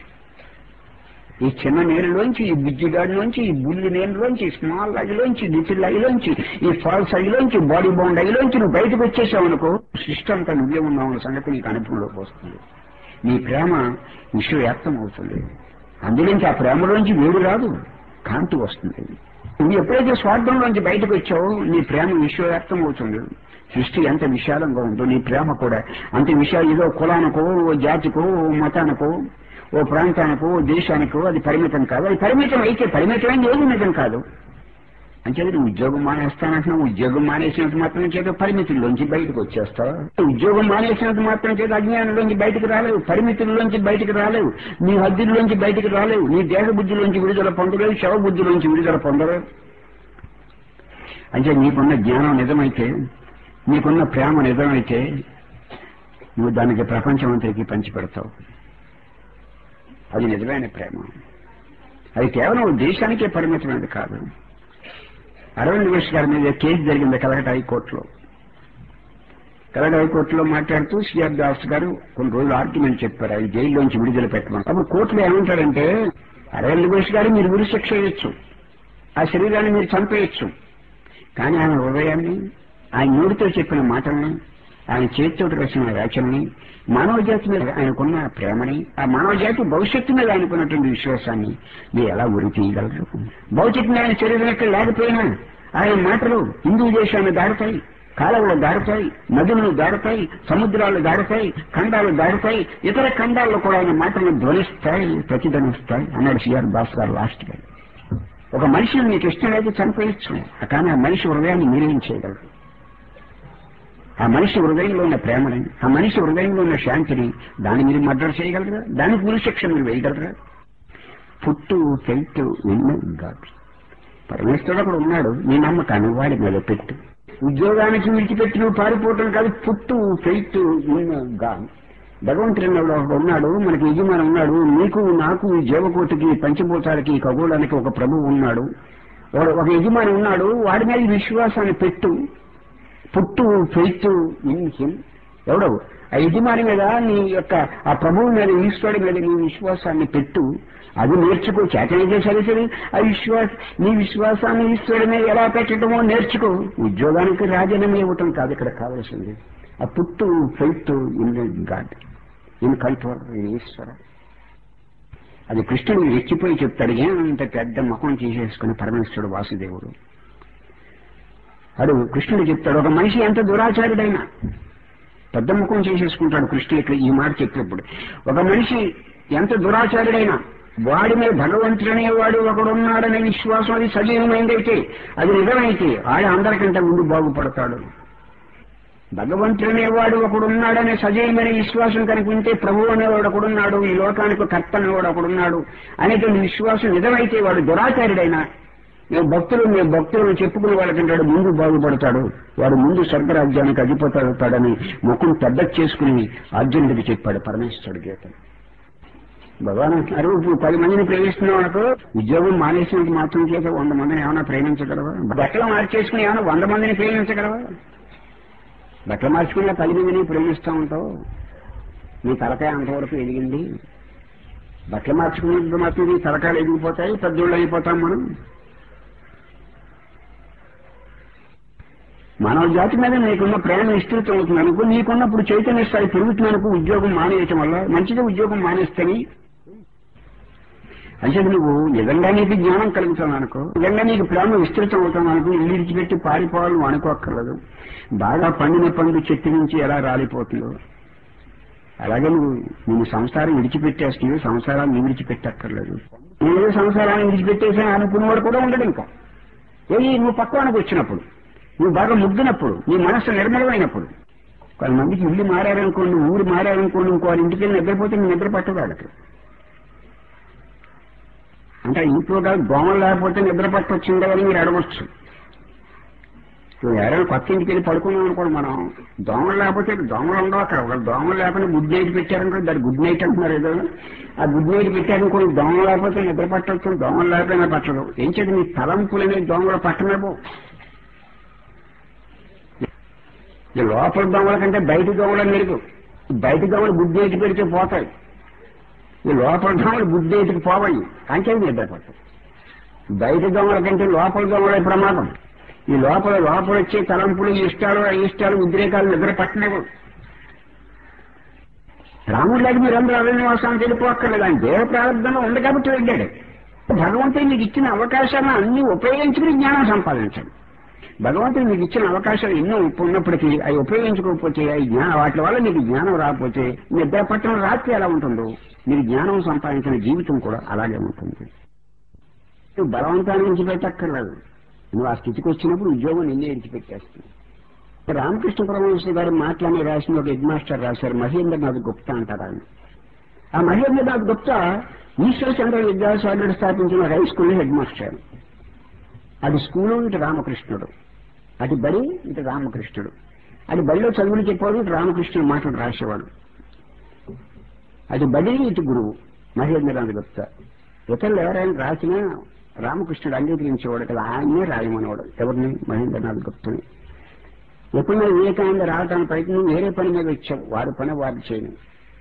ఈ చిన్న నీళ్ళలోంచి ఈ బుజ్జిగాడిలోంచి ఈ బుల్లి నీళ్ళలోంచి ఈ స్మాల్ అగిలోంచి లిటిల్ అగిలోంచి ఈ ఫాల్స్ అగిలోంచి బాడీ బౌండ్ అగిలోంచి నువ్వు బయటకు వచ్చేసావు అనుకో సిస్టమ్ అంతా నువ్వే ఉన్నావు అన్న సంగతి నీకు అనుభవంలోకి వస్తుంది నీ ప్రేమ విశ్వవ్యాప్తం అవుతుంది అందులోంచి ఆ ప్రేమలోంచి వేడి రాదు కాంతి వస్తుంది నువ్వు ఎప్పుడైతే స్వార్థంలోంచి బయటకు వచ్చావో నీ ప్రేమ విశ్వవ్యాప్తం అవుతుంది సృష్టి ఎంత విశాలంగా ఉందో నీ ప్రేమ కూడా అంత విషయాలు ఏదో కులానికో ఓ జాతికో ఓ మతానికో ఓ ప్రాంతానికో ఓ దేశానికో అది పరిమితం కాదు అది పరిమితం అయితే పరిమితమైన ఏది నిజం కాదు అంచేది నువ్వు ఉద్యోగం మానేస్తానంటున్నావు ఉద్యోగం మానేసినంత మాత్రం చేత పరిమితుల్లోంచి బయటకు వచ్చేస్తావు ఉద్యోగం మానేసినంత మాత్రం చేత అజ్ఞానంలోంచి బయటకు రాలేవు పరిమితుల్లోంచి బయటకు రాలేవు నీ హద్దుల్లోంచి బయటకు రాలేవు నీ దేహ బుద్ధిలోంచి విడుదల పొందలేవు శవ బుద్ధిలోంచి విడుదల పొందలేవు అంటే నీకున్న జ్ఞానం నిజమైతే నీకున్న ప్రేమ నిజమైతే నువ్వు దానికి ప్రపంచం అంతటికి పంచిపెడతావు అది నిజమైన ప్రేమ అది కేవలం దేశానికే పరిమితమైనది కాదు అరవింద్ ఘోష్ గారి మీద కేసు జరిగింది కలకట హైకోర్టులో కలకట హైకోర్టులో మాట్లాడుతూ సిఆర్ దాస్ గారు కొన్ని రోజులు ఆర్గ్యుమెంట్ చెప్పారు ఆయన జైల్లోంచి విడుదల పెట్టమని అప్పుడు కోర్టులో ఏమంటాడంటే అరవింద్ ఘోష్ గారు మీరు ఉరి శిక్ష వేయచ్చు ఆ శరీరాన్ని మీరు చంపేయచ్చు కానీ ఆయన హృదయాన్ని ఆయన నోటితో చెప్పిన మాటల్ని ఆయన చేతితో రాసిన రచనని మానవ జాతి మీద ఆయనకున్న ప్రేమని ఆ మానవ జాతి భవిష్యత్తు మీద ఆయనకున్నటువంటి విశ్వాసాన్ని మీరు ఎలా ఉరి తీయగలరు భౌతికంగా ఆయన శరీరం ఎక్కడ లేకపోయినా ఆయన మాటలు హిందూ దేశాన్ని దాడుతాయి కాలువలు దాడుతాయి నదులను దాడుతాయి సముద్రాలు దాడుతాయి ఖండాలు దాడుతాయి ఇతర ఖండాల్లో కూడా ఆయన మాటలు ధ్వనిస్తాయి ప్రతిధ్వనిస్తాయి అన్నాడు సిఆర్ దాస్ గారు లాస్ట్ గా ఒక మనిషిని మీకు ఇష్టం లేదు చంపేయచ్చు కానీ ఆ మనిషి హృదయాన్ని మీరేం చేయగలరు ఆ మనిషి హృదయంలో ఉన్న ప్రేమని ఆ మనిషి హృదయంలో ఉన్న శాంతిని దాన్ని మీరు మర్డర్ చేయగలరా దానికి గురి శిక్ష మీరు వేయగలరా పుట్టు ఫెల్ట్ విన్న గాడ్ పరమేశ్వరుడు అక్కడ ఉన్నాడు నీ నమ్మకాన్ని వాడి మీద పెట్టు ఉద్యోగానికి విడిచిపెట్టి నువ్వు పారిపోవటం కాదు పుట్టు ఫెల్ట్ విన్న గాడ్ భగవంతుడు ఒకడు ఉన్నాడు మనకి యజమాని ఉన్నాడు నీకు నాకు ఈ జీవకోటికి పంచభూతాలకి ఈ ఖగోళానికి ఒక ప్రభువు ఉన్నాడు ఒక- ఒక యజమాని ఉన్నాడు వాడి మీద ఈ విశ్వాసాన్ని పెట్టు పుట్టు ఫెయిత్ ఇన్ హిమ్ ఎవడవు ఆ యజమాని మీద నీ యొక్క ఆ ప్రభువు మీద ఈశ్వరుడి మీద నీ విశ్వాసాన్ని పెట్టు అది నేర్చుకో చేతనైతే సరే సరే ఆ విశ్వాస నీ విశ్వాసాన్ని ఈశ్వరుడి మీద ఎలా పెట్టడమో నేర్చుకో ఉద్యోగానికి రాజీనామా ఇవ్వటం కాదు ఇక్కడ కావాల్సింది ఆ పుట్టు faith in God in control in Ishwara అది కృష్ణుడు ఎక్కిపోయి చెప్తాడు ఏమంత పెద్ద ముఖం తీసేసుకుని పరమేశ్వరుడు వాసుదేవుడు అడు కృష్ణుడు చెప్తాడు ఒక మనిషి ఎంత దురాచారుడైనా పెద్ద ముఖం చేసేసుకుంటాడు కృష్ణుడు ఇక్కడ ఈ మాట చెప్పినప్పుడు ఒక మనిషి ఎంత దురాచారుడైనా వాడి మీద భగవంతుడనే వాడు ఒకడు ఉన్నాడనే విశ్వాసం అది సజీవమైందైతే అది నిజమైతే ఆడ అందరికంటే ముందు బాగుపడతాడు భగవంతుడనేవాడు ఒకడున్నాడనే సజీవమైన విశ్వాసం కనుక ఉంటే ప్రభు అనేవాడు ఒకడున్నాడు ఈ లోకానికి కర్త అనేవాడు ఒకడున్నాడు అనేటువంటి విశ్వాసం నిజమైతే వాడు దురాచారుడైనా నేను భక్తులు నేను భక్తులను చెప్పుకునే వాళ్ళకంటాడు ముందు బాగుపడతాడు వాడు ముందు స్వర్గరాజ్యానికి అధిపతాడని ముఖం పెద్ద చేసుకుని అర్జునుడికి చెప్పాడు పరమేశ్వరుడు గీత భగవాన్ అంటున్నారు ఇప్పుడు పది మందిని ప్రేమిస్తున్నావు అనుకో ఉద్యోగం మానేసినంత మాత్రం చేత వంద మందిని ఏమైనా ప్రేమించగలవా బట్టలు మార్చేసుకుని ఏమైనా వంద మందిని ప్రేమించగలవా బట్టలు మార్చుకుని పది మందిని ప్రేమిస్తూ ఉంటావు నీ తలకాయ అంతవరకు ఎదిగింది బట్టలు మార్చుకునేంత మాత్రం నీ తలకాయలు ఎదిగిపోతాయి పెద్దోళ్ళు అయిపోతాం మనం మానవ జాతి మీద నీకున్న ప్రేమ విస్తృతం అవుతుంది అనుకో నీకున్నప్పుడు చైతన్య స్థాయి పెరుగుతున్నందుకు ఉద్యోగం మానేయటం వల్ల మంచిగా ఉద్యోగం మానేస్తేని అంటే నువ్వు నిజంగా నీకు జ్ఞానం కలుగుతావు అనుకో నిజంగా నీకు ప్రేమ విస్తృతం అవుతాం అనుకో ఇల్లు విడిచిపెట్టి పారిపోవాలి నువ్వు అనుకోక్కర్లేదు బాగా పండిన పండు చెట్టు నుంచి ఎలా రాలిపోతుందో అలాగే నువ్వు నేను సంసారం విడిచిపెట్టేస్తున్నావు సంసారాన్ని విడిచిపెట్టక్కర్లేదు నేను సంసారాన్ని విడిచిపెట్టేసాను అనుకున్నవాడు కూడా ఉండడు ఇంకా ఏది నువ్వు పక్వానికి వచ్చినప్పుడు నువ్వు బాగా ముగ్గినప్పుడు నీ మనస్సు నిర్మలమైనప్పుడు కొంతమందికి ఇల్లు మారారనుకోండి ఊరు మారారనుకోండి ఇంకో వాళ్ళ ఇంటికి వెళ్ళి నిద్రపోతే ఇంక నిద్ర పట్టదు వాళ్ళకి అంటే ఇంట్లో కాదు దోమలు లేకపోతే నిద్ర పట్టొచ్చిందా అని మీరు అడగచ్చు ఇప్పుడు ఎవరైనా కొత్త ఇంటికి వెళ్ళి పడుకున్నాం అనుకోండి మనం దోమలు లేకపోతే దోమలు ఉండవు అక్కడ ఒక దోమలు లేకపోతే గుడ్ నైట్ పెట్టారనుకోండి దాన్ని గుడ్ నైట్ అంటున్నారు ఏదో ఆ గుడ్ నైట్ పెట్టారనుకోండి దోమలు లేకపోతే నిద్ర పట్టవచ్చు దోమలు లేకపోయినా పట్టదు ఏం చేతి మీ తలంపులు అనేది దోమలు పట్టలేవు ఈ లోపల దోమల కంటే బయట దోమలు మెరుగు బయట దోమలు గుడ్ నైట్ పెడితే పోతాయి ఈ లోపల దోమలు గుడ్ నైట్కి పోవాలి కంటే నిద్ర పట్టదు బయట దోమల కంటే లోపల దోమలే ప్రమాదం ఈ లోపల లోపల వచ్చే తలంపులు ఇష్టాలు అయిష్టాలు ఉద్రేకాలు నిద్ర పట్టలేవు రాముడిలాగా మీరందరూ అరణ్యవాసానికి వెళ్ళిపోక్కర్లేదు ఆయన దేవ ప్రారంభంలో ఉంది కాబట్టి వెళ్ళాడు భగవంతుడు మీకు ఇచ్చిన అవకాశాలను అన్ని ఉపయోగించుకుని జ్ఞానం సంపాదించండి భగవంతుడు మీకు ఇచ్చిన అవకాశాలు ఎన్నో ఉన్నప్పటికీ అవి ఉపయోగించుకోకపోతే అవి జ్ఞానం వాటి వల్ల మీకు జ్ఞానం రాకపోతే నిద్ర పట్టడం రాత్రి ఎలా ఉంటుందో మీరు జ్ఞానం సంపాదించిన జీవితం కూడా అలాగే ఉంటుంది నువ్వు బలవంతాన్ని విడిచిపెట్టక్కర్లేదు నువ్వు ఆ స్థితికి వచ్చినప్పుడు ఉద్యోగం నిన్నే విడిచిపెట్టేస్తుంది రామకృష్ణ పరమహంస గారు మాటలని రాసిన ఒక హెడ్ మాస్టర్ రాశారు మహేంద్రనాథ్ గుప్తా అంటారు ఆయన ఆ మహేంద్రనాథ్ గుప్తా ఈశ్వర చంద్ర విద్యాసాగర్ స్థాపించిన హై స్కూల్ హెడ్ మాస్టర్ అది స్కూలు ఇటు రామకృష్ణుడు అటు బడి ఇటు రామకృష్ణుడు అది బడిలో చదువులు చెప్పేవాడు ఇటు రామకృష్ణుడు మాటలు రాసేవాడు అటు బడి ఇటు గురువు మహేంద్రనాథ్ గుప్తా ఇతరులు ఎవరైనా రాసినా రామకృష్ణుడు అంగీకరించేవాడు కదా ఆయనే రాయమనేవాడు ఎవరిని మహేంద్రనాథ్ గుప్తుని ఎప్పుడైనా వివేకానంద రావడానికి ప్రయత్నం వేరే పని మీద వచ్చావు వారి పని వారు చేయను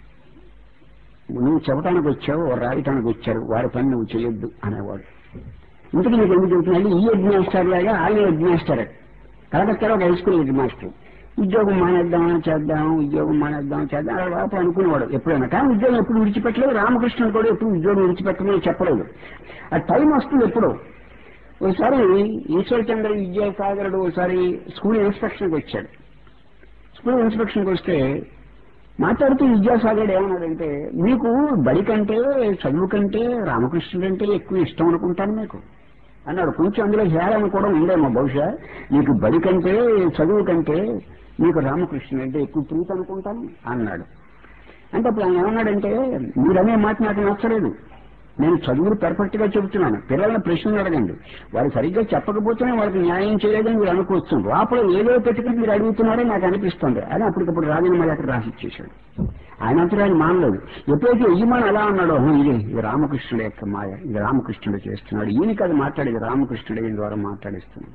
నువ్వు చెప్పడానికి వచ్చావు వారు రాయటానికి వచ్చారు వారి పని నువ్వు చేయొద్దు అనేవాడు ఇంతకు నీకు ఎందుకు చెబుతున్నాడు ఈ హెడ్ మాస్టర్ లాగా ఆయన హెడ్ మాస్టర్ కలకత్తాలో ఒక హై స్కూల్ హెడ్ మాస్టర్ ఉద్యోగం మానేద్దామా చేద్దాం ఉద్యోగం మానేద్దాం చేద్దాం అలా లోపల అనుకునేవాడు ఎప్పుడైనా కానీ ఉద్యోగం ఎప్పుడు విడిచిపెట్టలేదు రామకృష్ణుడు కూడా ఎప్పుడు ఉద్యోగం విడిచిపెట్టమని చెప్పలేదు ఆ టైం వస్తుంది ఎప్పుడు ఒకసారి ఈశ్వరచంద్ర విద్యాసాగరుడు ఒకసారి స్కూల్ ఇన్స్పెక్షన్కి వచ్చాడు స్కూల్ ఇన్స్పెక్షన్కి వస్తే మాట్లాడుతూ విద్యాసాగరుడు ఏమన్నాడంటే మీకు బడి కంటే చదువు కంటే రామకృష్ణుడు అంటే ఎక్కువ ఇష్టం అనుకుంటాను మీకు అన్నాడు కొంచెం అందులో హేళన కూడా ఉందేమో బహుశా మీకు బడి కంటే చదువు కంటే మీకు రామకృష్ణుడు అంటే ఎక్కువ ప్రీతి అనుకుంటాను అన్నాడు అంటే అప్పుడు ఆయన ఏమన్నాడంటే మీరనే మాట నాకు నచ్చలేదు నేను చదువులు పర్ఫెక్ట్ గా చెబుతున్నాను పిల్లల్ని ప్రశ్నలు అడగండి వారు సరిగ్గా చెప్పకపోతేనే వాళ్ళకి న్యాయం చేయలేదని మీరు అనుకోవచ్చు లోపల ఏదో పెట్టుకుని మీరు అడుగుతున్నారో నాకు అనిపిస్తుంది అని అప్పటికప్పుడు రాజీనామా లెటర్ రాసి ఇచ్చేశాడు ఆయన అంతా ఆయన మానలేదు ఎప్పుడైతే యజమాని ఎలా అన్నాడో "హ, ఇది ఇది రామకృష్ణుడు యొక్క మాయ ఇది రామకృష్ణుడు చేస్తున్నాడు ఈయనకి అది మాట్లాడేది రామకృష్ణుడు ఈయన ద్వారా మాట్లాడిస్తున్నాడు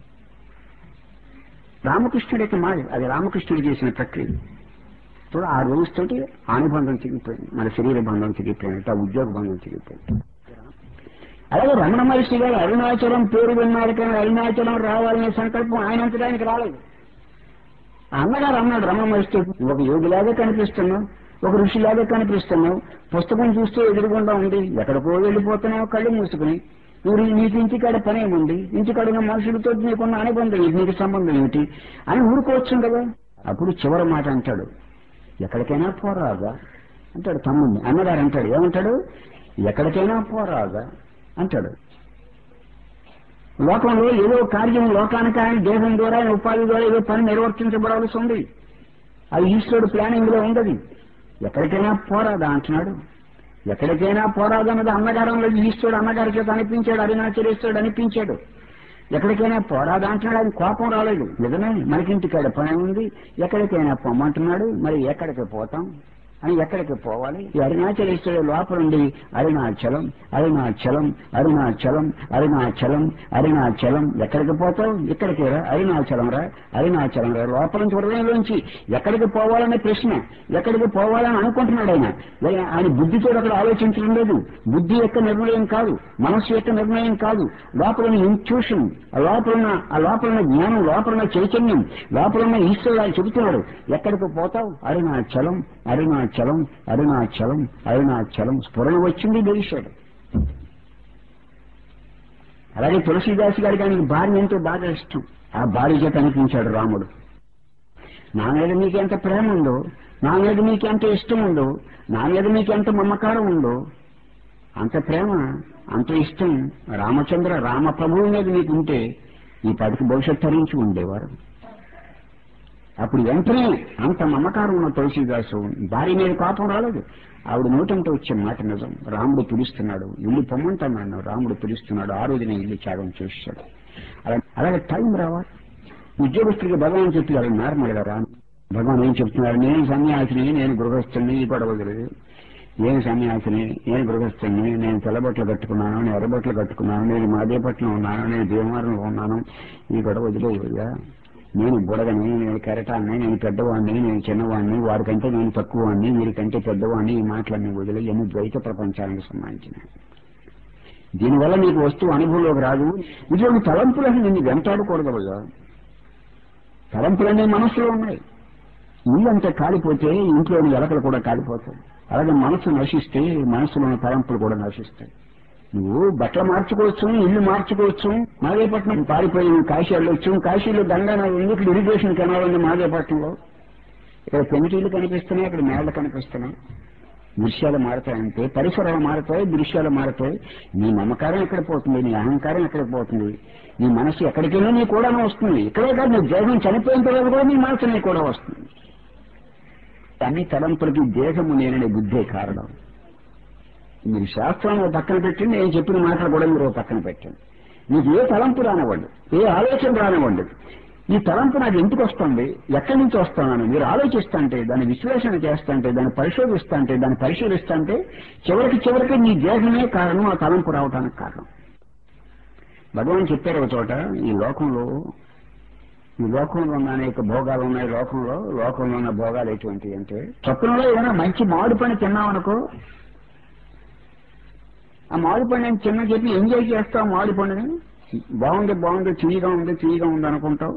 రామకృష్ణుడి యొక్క మాయ అది రామకృష్ణుడు చేసిన ప్రక్రియ ఇప్పుడు ఆ రోజుతోటి ఆనుబంధం చిగిపోయింది మన శరీర బంధం చిగిపోయింది ఆ ఉద్యోగ బంధం చిగిపోయింది అలాగే రమణ మహర్షి గారు అరుణాచలం పేరు విన్నారు కానీ అరుణాచలం రావాలనే సంకల్పం ఆయనంతటా ఆయనకి రాలేదు ఆ అన్నగారు అన్నాడు రమణ మహర్షి ఒక యోగిలాగా కనిపిస్తున్నావు ఒక ఋషిలాగా కనిపిస్తున్నావు పుస్తకం చూస్తే ఎదురుగుండా ఉంది ఎక్కడికో వెళ్ళిపోతున్నావు కళ్ళు మూసుకుని నువ్వు నీకు ఇంటికాడ పని ఏముంది ఇంటికాడ ఉన్న మనుషులతో నీకున్న అనుబంధం ఏంటి? నీకు సంబంధం ఏమిటి అని ఊరుకోవచ్చు కదా అప్పుడు చివరి మాట అంటాడు ఎక్కడికైనా పోరాగా అంటాడు తమ్ముడిని అన్నగారు అంటాడు ఏమంటాడు ఎక్కడికైనా పోరాగా అంటాడు లోకంలో ఏదో కార్యం లోకానికి ఆయన దేహం ద్వారా ఆయన ఉపాధి ద్వారా ఏదో పని నిర్వర్తించబడవలసి ఉంది అది ఈశ్వరుడు ప్లానింగ్ లో ఉండదు ఎక్కడికైనా పోరాదా అంటున్నాడు ఎక్కడికైనా పోరాదా అన్నది అన్నగారంలో ఈశ్వరుడు అన్నగారి చేత అనిపించాడు అరుణాచలేశ్వరుడు అనిపించాడు ఎక్కడికైనా పోరాదా అంటున్నాడు ఆయన కోపం రాలేదు నిజమే మనకింటికాడ పని ఉంది ఎక్కడికైనా పొమ్మంటున్నాడు మరి ఎక్కడికి పోతాం అని ఎక్కడికి పోవాలి ఈ అరుణాచలేశ్వరుడు లోపల ఉండి అరుణాచలం అరుణాచలం అరుణాచలం అరుణాచలం అరుణాచలం ఎక్కడికి పోతావు ఇక్కడికి రా అరుణాచలం రా అరుణాచలం రా లోపల నుంచి హృదయంలోంచి ఎక్కడికి పోవాలనే ప్రశ్న ఎక్కడికి పోవాలని అనుకుంటున్నాడు ఆయన ఆయన- ఆయన బుద్ధితో అక్కడ ఆలోచించడం లేదు బుద్ధి యొక్క నిర్ణయం కాదు మనస్సు యొక్క నిర్ణయం కాదు లోపల ఉన్న ఇంట్యూషన్ ఆ లోపల ఉన్న ఆ లోపల ఉన్న జ్ఞానం లోపల ఉన్న చైతన్యం లోపల ఉన్న ఈశ్వరుడు ఆయన చెబుతున్నాడు ఎక్కడికి పోతావు అరుణాచలం అరుణాచలం అరుణాచలం అరుణాచలం స్ఫురణ వచ్చింది తెలిసాడు అలాగే తులసీదాస్ గారికి ఆయనకి భార్య ఎంతో బాగా ఇష్టం ఆ భార్య చేత అనిపించాడు రాముడు నా మీద మీకు ఎంత ప్రేమ ఉందో నా మీద మీకు ఎంత ఇష్టం ఉందో నా మీద మీకు ఎంత మమకారం ఉందో అంత ప్రేమ అంత ఇష్టం రామచంద్ర రామ ప్రభువు మీద మీకు ఉంటే ఈ పదికి భవిష్యత్ ధరించి ఉండేవారు అప్పుడు వెంటనే అంత మమకారం ఉన్న తులసీదాసు భార్య మీద కోపం రాలేదు ఆవిడ నోటంటే వచ్చే మాట నిజం రాముడు పిలుస్తున్నాడు ఇల్లు పొమ్మంటున్నాడు రాముడు పిలుస్తున్నాడు ఆ రోజునే ఇల్లు త్యాగం చేశాడు అలా అలాగే టైం రావాలి ఉద్యోగస్తుడికి భగవాన్ చెప్పి అది నార్మల్ గా రాను భగవాన్ ఏం చెప్తున్నారు నేను సన్యాసిని నేను గృహస్థుని ఈ గొడవ వదిలేదు నేను సన్యాసిని నేను గృహస్థుని నేను తెల్లబట్టలు కట్టుకున్నాను నేను ఎర్రబట్టలు కట్టుకున్నాను నేను మాదేపట్నం ఉన్నాను నేను భీమవరంలో ఉన్నాను ఈ గొడవ వదిలేయ్యా నేను బుడగని నేను కెరటాన్ని నేను పెద్దవాడిని నేను చిన్నవాడిని వారికంటే నేను తక్కువవాడిని వీరికంటే పెద్దవాడిని ఈ మాటలన్నీ వదిలి ఎన్ని ద్వైత ప్రపంచానికి సంబంధించినవి దీనివల్ల నీకు వస్తువు అనుభవంలోకి రాదు ఇటువంటి తలంపులను నిన్ను వెంటాడకూడదు కదా తలంపులన్నీ మనసులో ఉన్నాయి ఇల్లంతా కాలిపోతే ఇంట్లోని ఎలకలు కూడా కాలిపోతాయి అలాగే మనసు నశిస్తే మనసులోని తలంపులు కూడా నశిస్తాయి నువ్వు బట్టలు మార్చుకోవచ్చు ఇల్లు మార్చుకోవచ్చు మాదేపట్నం పారిపోయి నువ్వు కాశీ వెళ్ళొచ్చు కాశీలో గంగా నది ఉంది ఇక్కడ ఇరిగేషన్ కెనాల్ ఉంది మాదేపట్నంలో ఇక్కడ పెంటీలు కనిపిస్తున్నాయి ఇక్కడ మేళ్లు కనిపిస్తున్నాయి దృశ్యాలు మారుతాయంటే పరిసరాలు మారుతాయి దృశ్యాలు మారుతాయి నీ నమ్మకారం ఎక్కడ పోతుంది నీ అహంకారం ఎక్కడ పోతుంది నీ మనసు ఎక్కడికైనా నీ కూడా వస్తుంది ఇక్కడే కాదు నీ దేహం చనిపోయిన తర్వాత కూడా నీ మనసు నీ కూడా వస్తుంది అన్ని తలంపులకి దేహము నేననే బుద్ధే కారణం మీరు శాస్త్రాన్ని పక్కన పెట్టి నేను చెప్పిన మాటలు కూడా మీరు పక్కన పెట్టండి మీకు ఏ తలంపు రానివ్వండి ఏ ఆలోచన రానివ్వండి ఈ తలంపు నాకు ఎందుకు వస్తుంది ఎక్కడి నుంచి వస్తున్నాను మీరు ఆలోచిస్తుంటే దాన్ని విశ్లేషణ చేస్తుంటే దాన్ని పరిశోధిస్తుంటే దాన్ని పరిశీలిస్తుంటే చివరికి చివరికి నీ దేహమే కారణం ఆ తలంపు రావడానికి కారణం భగవాన్ చెప్పారు ఒక చోట ఈ లోకంలో ఈ లోకంలో ఉన్న అనేక భోగాలు ఉన్నాయి లోకంలో లోకంలో ఉన్న భోగాలు ఎటువంటివి అంటే స్వప్నంలో ఏదైనా మంచి మామిడి పని తిన్నామనుకో ఆ మామిడి పండు నేను చిన్న చెప్పి ఎంజాయ్ చేస్తావు మామిడి పండుని బాగుంది బాగుంది తీయగా ఉంది తీయగా ఉంది అనుకుంటావు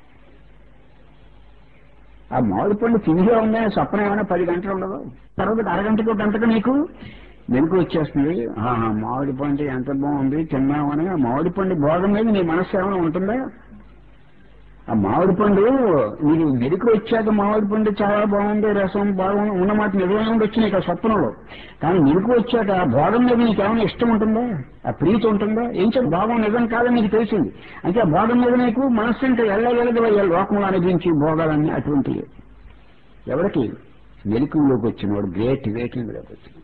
ఆ మామిడి పండు తిరిగా ఉందని స్వప్నం ఏమైనా పది గంటలు ఉండదు తర్వాత అరగంటకు గంటకు నీకు వెనుక వచ్చేస్తుంది ఆహా మామిడి పండు ఎంత బాగుంది తిన్నామని ఆ మామిడి పండు భోగం మీద నీ మనస్సు ఏమైనా ఉంటుందా ఆ మామిడి పండు నీకు మెరుకు వచ్చాక మామిడి పండు చాలా బాగుంది రసం బాగుంది ఉన్నమాట నిజమే ఉండొచ్చు నీకు ఆ స్వప్నంలో కానీ మెరుకు వచ్చాక ఆ భోగం మీద నీకు ఏమైనా ఇష్టం ఉంటుందా ఆ ప్రీతి ఉంటుందా ఏం చెప్పి భోగం నిజం కాదని నీకు తెలిసింది అంటే ఆ భోగం మీద నీకు మనస్సు ఇంకా వెళ్ళగలదు అయ్యా లోకంలో అనుభవించి భోగాలన్నీ అటువంటివి ఎవరికి మెరుకులోకి వచ్చినవాడు గ్రేట్ వేకింగ్లోకి వచ్చిన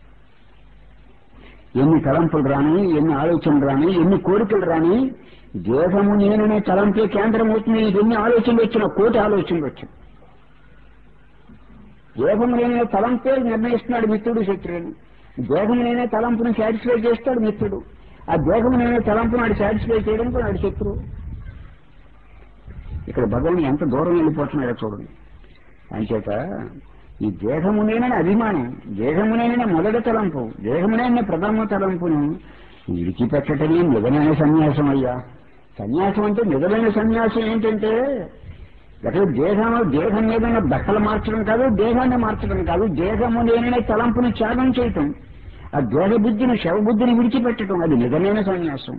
ఎన్ని తలంపులు రాని ఎన్ని ఆలోచనలు రాని ఎన్ని కోరికలు రాని దేహము నేననే తలంపే కేంద్రం అవుతుంది నీకు ఎన్ని ఆలోచనలు వచ్చినా కోటి ఆలోచనలు వచ్చిన దేహము నేనే తలంపే నిర్ణయిస్తున్నాడు మిత్రుడు శత్రువుని దేహము నేనే తలంపుని సాటిస్ఫై చేస్తాడు మిత్రుడు ఆ దేహము నేనే తలంపును ఆడు సాటిస్ఫై చేయడానికి వాడు శత్రువు ఇక్కడ భగవాన్ ఎంత దూరం వెళ్ళిపోతున్నాడో చూడండి అంచేత ఈ దేహమునేనని అభిమానం దేహమునేనని మొదటి తలంపు దేహమునేన ప్రథమ తలంపును విడిచిపెట్టటమే నిజమైన సన్యాసం అయ్యా సన్యాసం అంటే నిజమైన సన్యాసం ఏంటంటే ఎక్కడ దేహంలో దేహం మీద బట్టలు మార్చడం కాదు దేహాన్ని మార్చడం కాదు దేహము లేననే తలంపుని త్యాగం చేయటం ఆ దేహ బుద్ధిని శవబుద్ధిని విడిచిపెట్టడం అది నిజమైన సన్యాసం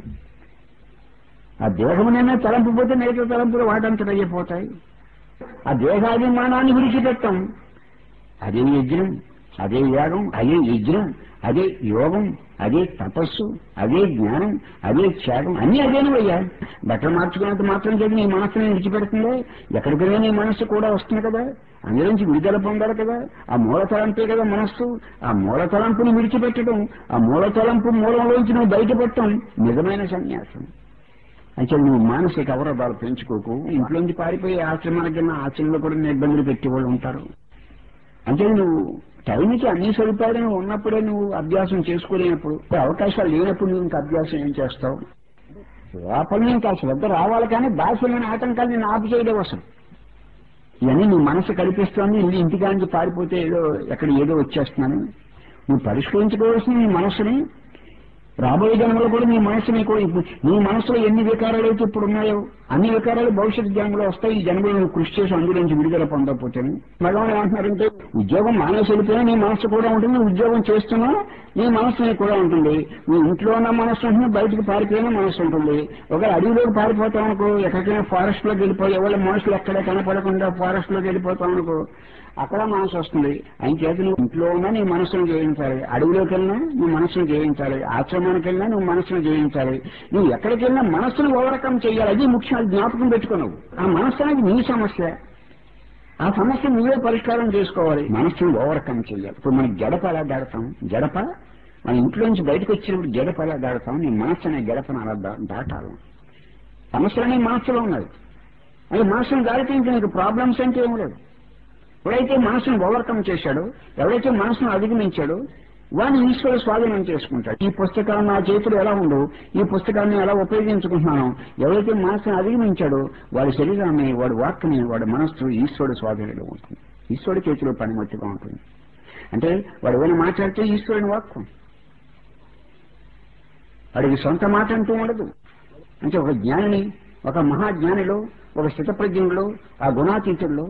ఆ దేహమునైనా తలంపు పోతే మిగతా తలంపులు వాటంతటయ్యిపోతాయి ఆ దేహాభిమానాన్ని విడిచిపెట్టం అదే యజ్ఞం అదే యాగం అదే యజ్ఞం అదే యోగం అదే తపస్సు అదే జ్ఞానం అదే త్యాగం అన్ని అదేనవయ్యా బట్టలు మార్చుకున్నంత మాత్రం చేసి నీ మనస్సుని విడిచిపెడుతుందో ఎక్కడికైనా నీ మనస్సు కూడా వస్తుంది కదా అందులోంచి విడుదల పొందాలి కదా ఆ మూల తలంపే కదా మనస్సు ఆ మూల తలంపుని విడిచిపెట్టడం ఆ మూల తలంపు మూలంలోంచి నువ్వు బయటపెట్టడం నిజమైన సన్యాసం అయితే నువ్వు మానసిక అవరోధాలు పెంచుకోకు ఇంట్లోంచి పారిపోయి ఆశ్రమానికి ఆశ్రమంలో కూడా నీ ఇబ్బందులు పెట్టేవాళ్ళు ఉంటారు అంటే నువ్వు టైంకి అన్ని సదుపాయాలు నువ్వు ఉన్నప్పుడే నువ్వు అభ్యాసం చేసుకోలేనప్పుడు అవకాశాలు లేనప్పుడు నువ్వు ఇంకా అభ్యాసం ఏం చేస్తావు లోపల ఇంకా శ్రద్ధ రావాలి కానీ భాషలోని ఆటంకాలు నేను ఆపు చేయడం అసలు ఇవన్నీ నీ మనసు కల్పిస్తోంది నీ ఇంటికానికి పారిపోతే ఏదో ఎక్కడ ఏదో వచ్చేస్తున్నాను నువ్వు పరిష్కరించుకోవాల్సిన నీ మనసుని రాబోయే జన్మలో కూడా నీ మనసుని కూడా ఇప్పుడు నీ మనసులో ఎన్ని వికారాలు అయితే ఇప్పుడు ఉన్నాయో అన్ని వికారాలు భవిష్యత్ జన్మలో వస్తాయి ఈ జన్మలో నువ్వు కృషి చేసి అందులోంచి విడుదల పొందకపోతే భగవాన్ ఏమంటున్నారంటే ఉద్యోగం మానేసి వెళ్ళిపోయినా నీ మనసు కూడా ఉంటుంది ఉద్యోగం చేస్తున్నా నీ మనసు నీకు కూడా ఉంటుంది నీ ఇంట్లో ఉన్న మనసు ఉంటుంది బయటకు పారిపోయినా మనసు ఉంటుంది ఒకవేళ అడవిలోకి పారిపోతాం అనుకో ఎక్కడికైనా ఫారెస్ట్ లోకి వెళ్ళిపోయి ఎవరి మనుషులు ఎక్కడ కనపడకుండా ఫారెస్ట్ లోకి వెళ్ళిపోతాం అనుకో అక్కడ మనసు వస్తుంది ఆయన చేత నువ్వు ఇంట్లో ఉన్నా నీ మనసును జయించాలి అడవిలోకి వెళ్ళినా నువ్వు మనసును జయించాలి ఆశ్రమానికి వెళ్ళినా నువ్వు మనసును జయించాలి నువ్వు ఎక్కడికి వెళ్ళినా మనస్సును ఓవర్కమ్ చేయాలి అది ముఖ్యం అది జ్ఞాపకం పెట్టుకున్నావు ఆ మనస్సు అనేది నీ సమస్య ఆ సమస్య నువ్వే పరిష్కారం చేసుకోవాలి మనసుని ఓవర్కమ్ చేయాలి ఇప్పుడు మనం జడప ఎలా దాడతాం జడప మన ఇంట్లో నుంచి బయటకు వచ్చినప్పుడు జడప ఎలా దాడతాం నీ మనస్సు అనే జడపను అలా దా- దాటాలి సమస్యలు అనేవి మనస్సులో ఉన్నాయి అది మనసును దాడితే ఇంకా నీకు ప్రాబ్లమ్స్ అంటే ఏం లేదు ఎవడైతే మనసును ఓవర్కమ్ చేశాడో ఎవడైతే మనసును అధిగమించాడో వాడిని ఈశ్వర స్వాధీనం చేసుకుంటాడు ఈ పుస్తకాన్ని నా చేతులు ఎలా ఉందో ఈ పుస్తకాన్ని ఎలా ఉపయోగించుకుంటున్నానో ఎవరైతే మనసును అధిగమించాడో వాడి శరీరాన్ని వాడి వాక్ని వాడి మనస్సు ఈశ్వరుడు స్వాధీనంలో ఉంటుంది ఈశ్వరుడి చేతిలో పనిమట్టుగా ఉంటుంది అంటే వాడు ఏమైనా మాట్లాడితే ఈశ్వరుని వాక్కు వాడికి సొంత మాట అంటూ ఉండదు అంటే ఒక జ్ఞానిని ఒక మహాజ్ఞానిలో ఒక స్థితప్రజ్ఞుల్లో ఆ గుణాతీతుల్లో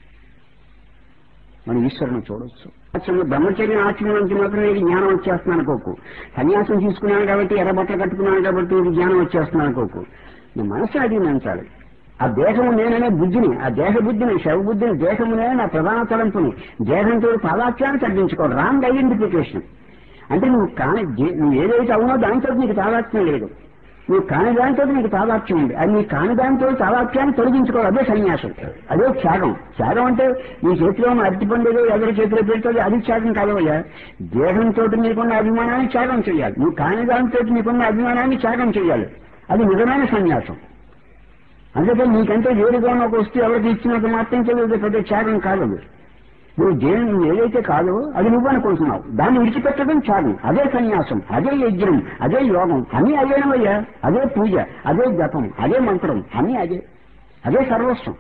మనం ఈశ్వరుని చూడొచ్చు అసలు బ్రహ్మచర్యం ఆచరణకి మాత్రం ఇది జ్ఞానం వచ్చేస్తున్నాను అనుకోకు సన్యాసం తీసుకున్నాను కాబట్టి ఎర్ర బట్టలు కట్టుకున్నాను కాబట్టి ఇది జ్ఞానం వచ్చేస్తున్నాను అనుకోకు నీ మనసు అధిగమించాలి ఆ దేహము నేననే బుద్ధిని ఆ దేహ బుద్ధిని శవ బుద్ధిని దేహమునే నా ప్రధాన తలంపుని దేహంతో పాదాత్యాన్ని తగ్గించుకోవాలి రాంగ్ ఐడెంటిఫికేషన్ అంటే నువ్వు కాని జే- నువ్వు ఏదైతే అవునో దానితో నీకు తాదాత్మ్యం లేదు నువ్వు కాని దానితో నీకు తాదాత్మ్యం ఉంది అది నీ కాని దానితో తాదాత్మ్యాన్ని తొలగించుకోవాలి అదే సన్యాసం అదే త్యాగం త్యాగం అంటే నీ చేతిలో ఉన్న అరటి పండుగ ఎవరి చేతిలో పెడుతుంది అది త్యాగం కాదవయ్యా దేహంతో నీకున్న అభిమానాన్ని త్యాగం చేయాలి నువ్వు కాని దానితో నీకున్న అభిమానాన్ని త్యాగం చేయాలి అది నిజమైన సన్యాసం అందుకే నీకంటే వేరుగా ఉన్న ఒక వస్తువు ఎవరికి ఇచ్చినంత మాత్రం తెలియదు పెద్ద త్యాగం కాదు అది నువ్వు దేని నువ్వు ఏదైతే కాదో అది నువ్వు అనుకుంటున్నావు దాన్ని విడిచిపెట్టడం త్యాగం అదే సన్యాసం అదే యజ్ఞం అదే యోగం అన్నీ అదేనవయ్యా అదే పూజ అదే జపం అదే మంత్రం అన్నీ అదే అదే సర్వస్వం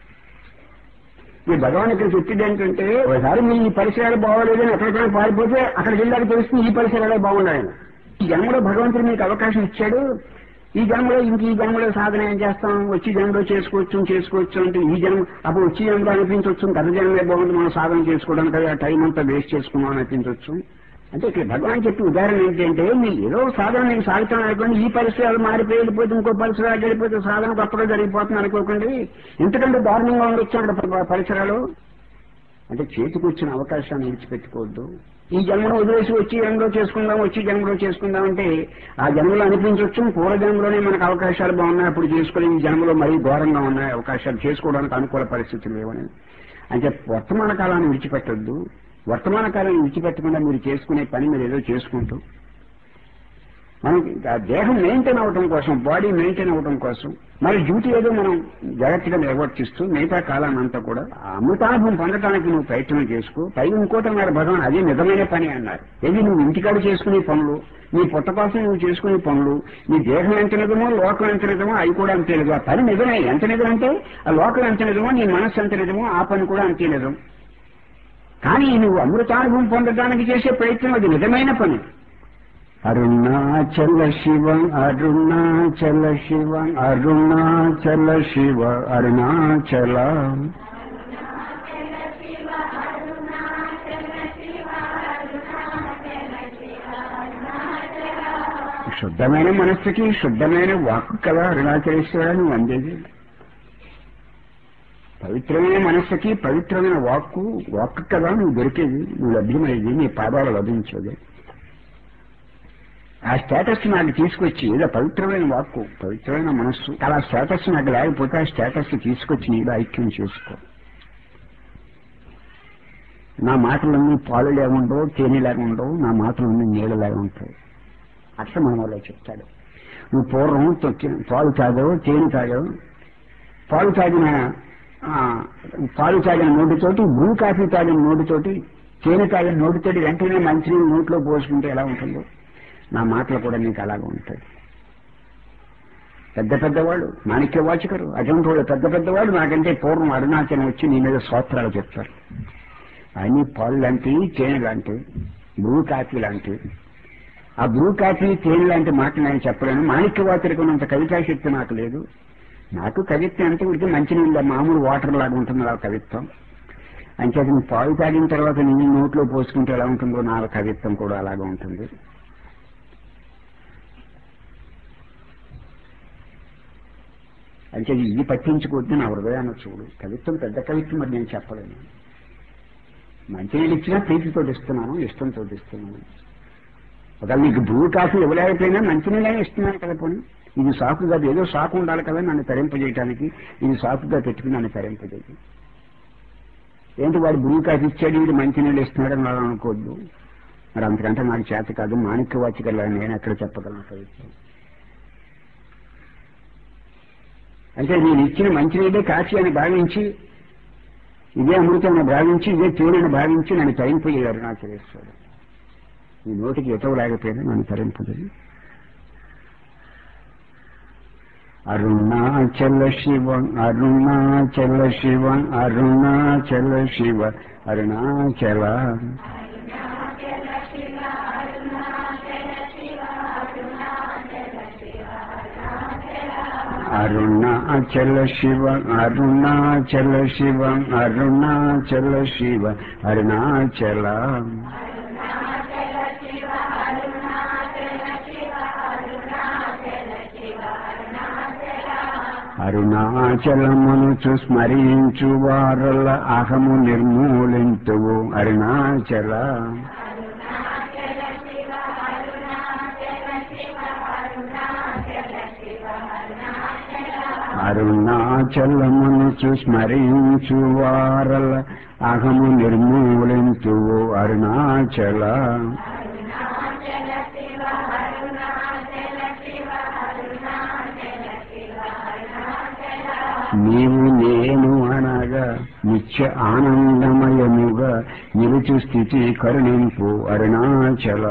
ఈ భగవాన్ ఇక్కడ చెప్పింది ఏంటంటే ఒకసారి మీ ఈ పరిసరాలు బాగోలేదని ఎక్కడికైనా పారిపోతే అక్కడికి వెళ్ళాక తెలుస్తుంది ఈ పరిసరాలే బాగున్నాయని ఈ జన్మలో భగవంతుడు మీకు అవకాశం ఇచ్చాడు ఈ జన్మలో ఇంక ఈ జన్మలో సాధన ఏం చేస్తాం వచ్చి జన్మలో చేసుకోవచ్చు చేసుకోవచ్చు అంటే ఈ జన్మ అప్పుడు వచ్చి జన్మలో అనిపించవచ్చు గత జన్మే బాగుంది మనం సాధన చేసుకోవడానికి ఆ టైం అంతా వేస్ట్ చేసుకున్నాం అనిపించవచ్చు అంటే ఇక్కడ భగవాన్ చెప్పి ఉదాహరణ ఏంటంటే మీరు ఏదో సాధన నేను సాగుతాను అనుకోండి ఈ పరిసరాలు మారిపోయి వెళ్ళిపోతే ఇంకో పరిసరాలు వెళ్ళిపోతే సాధన గొప్పగా జరిగిపోతుంది అనుకోకండి ఎంతకంటే దారుణంగా ఉండొచ్చు అక్కడ ప- పరిసరాలు అంటే చేతికి వచ్చిన అవకాశాన్ని విడిచిపెట్టుకోవద్దు ఈ జన్మలో వదిలేసి వచ్చి జన్మలో చేసుకుందాం వచ్చి జన్మలో చేసుకుందాం అంటే ఆ జన్మలో అనిపించవచ్చు పూర్వ జన్మలోనే మనకు అవకాశాలు బాగున్నాయి అప్పుడు చేసుకుని ఈ జన్మలో మరీ ఘోరంగా ఉన్నాయి అవకాశాలు చేసుకోవడానికి అనుకూల పరిస్థితులు లేవని అంటే వర్తమాన కాలాన్ని విడిచిపెట్టొద్దు వర్తమాన కాలాన్ని విడిచిపెట్టకుండా మీరు చేసుకునే పని మీరు ఏదో చేసుకుంటూ మనకి ఆ దేహం మెయింటైన్ అవడం కోసం బాడీ మెయింటైన్ అవడం కోసం మరి డ్యూటీ ఏదో మనం జాగ్రత్తగా నిర్వర్తిస్తూ మిగతా కాలాన్ని అంతా కూడా ఆ అమృతానుభవం పొందడానికి నువ్వు ప్రయత్నం చేసుకో పైగా ఇంకోటి అన్నారు భగవాన్ అదే నిజమైన పని అన్నారు ఏది నువ్వు ఇంటికాడ చేసుకునే పనులు నీ పుట్ట కోసం నువ్వు చేసుకునే పనులు నీ దేహం ఎంత నిజమో లోకం ఎంత నిజమో అవి కూడా అంతే నిజం ఆ పని నిజమే ఎంత నిజం అంటే ఆ లోకం ఎంత నిజమో నీ మనస్సు ఎంత నిజమో ఆ పని కూడా అంతే నిజం కానీ నువ్వు అమృతానుభవం పొందడానికి చేసే ప్రయత్నం అది నిజమైన పని అరుణాచల శివ అరుణాచల శివ అరుణాచల శివ అరుణాచల శుద్ధమైన మనస్సుకి శుద్ధమైన వాక్కు కదా అరుణాచలేశ్వర నువ్వు అందేది పవిత్రమైన మనస్సుకి పవిత్రమైన వాక్కు వాక్కు కదా నువ్వు దొరికేది నువ్వు లభ్యమయ్యేది నీ పాదాలు లభించేది ఆ స్టేటస్ నాకు తీసుకొచ్చి ఏదో పవిత్రమైన వాక్కు పవిత్రమైన మనస్సు అలా స్టేటస్ నాకు లేకపోతే ఆ స్టేటస్ తీసుకొచ్చి నీలో ఐక్యం చేసుకో నా మాటలన్నీ పాలు లేకుండవు తేనె లేకుండవు నా మాటలన్నీ నీళ్ళలాగా ఉంటాయి అట్లా మన వాళ్ళు చెప్తాడు నువ్వు పూర్వం తొక్కి- పాలు తాగావు తేనె తాగావు పాలు తాగిన ఆ, పాలు తాగిన నోటితోటి బ్రూ కాఫీ తాగిన నోటితోటి తేనె తాగిన నోటితోటి వెంటనే మంచినీళ్ళు నోట్లో పోసుకుంటే ఎలా ఉంటుందో నా మాటలు కూడా నీకు అలాగే ఉంటాయి పెద్ద పెద్దవాళ్ళు మాణిక్య వాచకరు అటువంటి వాళ్ళు పెద్ద పెద్దవాళ్ళు నాకంటే పూర్వం అరుణాచలం వచ్చి నీ మీద స్తోత్రాలు చెప్తారు అన్ని పాలు లాంటివి తేనె లాంటివి బ్రూ కాఫీ లాంటివి ఆ బ్రూ కాఫీ తేనె లాంటి మాటలు నేను చెప్పలేను మాణిక్య వాచరికి ఉన్నంత కవితా శక్తి నాకు లేదు నాకు కవిత్వం అంటే ఉడికి మంచినీళ్ళ మామూలు వాటర్ లాగా ఉంటుంది ఆ కవిత్వం అంచేత నువ్వు పాలు తాగిన తర్వాత నీ నోట్లో పోసుకుంటే ఎలా ఉంటుందో నా కవిత్వం కూడా అలాగే ఉంటుంది అంటే ఇది పట్టించుకోవద్దు నా హృదయాన్ని చూడు కవిత్వం పెద్ద కవిత్వం మరి నేను చెప్పలేను మంచినీళ్ళు ఇచ్చినా ప్రీతితో ఇస్తున్నాను ఇష్టంతో ఇస్తున్నాను ఒకవేళ నీకు బ్రూ కాఫీ ఇవ్వలేకపోయినా మంచినీళ్ళనే ఇస్తున్నాను కదా పోనీ ఇది సాకు కాదు ఏదో సాకు ఉండాలి కదా నన్ను తరింపజేయటానికి ఇది సాకుగా పెట్టుకుని నన్ను తరింపజేయి ఏంటి వాడు బ్రూ కాఫీ ఇచ్చాడు వీడు మంచినీళ్ళు ఇస్తున్నాడు అని వాళ్ళు అనుకోవద్దు మరి అంతకంటే నాకు చేత కాదు మాణిక్య వాచికల్లా నేను ఎక్కడ చెప్పగలను కవిత్వం అంటే నేను ఇచ్చిన మంచినీళ్ళే కాఫీ అని భావించి ఇదే అమృతం అని భావించి ఇదే తేనెని భావించి నన్ను తరింపయ్యారు నా చేస్తాడు ఈ నోటికి ఎటవ లేకపోయినా నన్ను తరింపదు అరుణాచల శివ అరుణాచల శివ అరుణాచల శివ అరుణాచల అరుణాచల శివ అరుణాచల శివ అరుణాచల శివ అరుణాచల అరుణాచలమును స్మరించు వారల అహము నిర్మూలింతువు అరుణాచల అరుణాచలమును స్మరించు వారల అహము నిర్మూలింతువు అరుణాచల నీవు నేను అనగా నిత్య ఆనందమయముగా నిలుచు స్థితి కరుణింపు అరుణాచల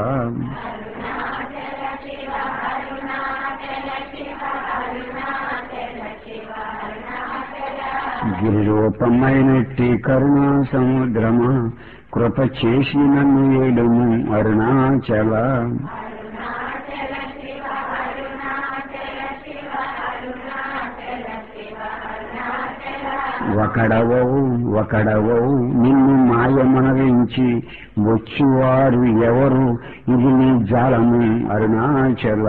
గిరిరూపమైనట్టి కరుణా సముద్రమా కృప చేసి నన్ను ఏడుము అరుణాచల ఒకడవవు ఒకడవవు నిన్ను మాయమనవించి వచ్చువారు ఎవరు ఇది నీ జాలము అరుణాచల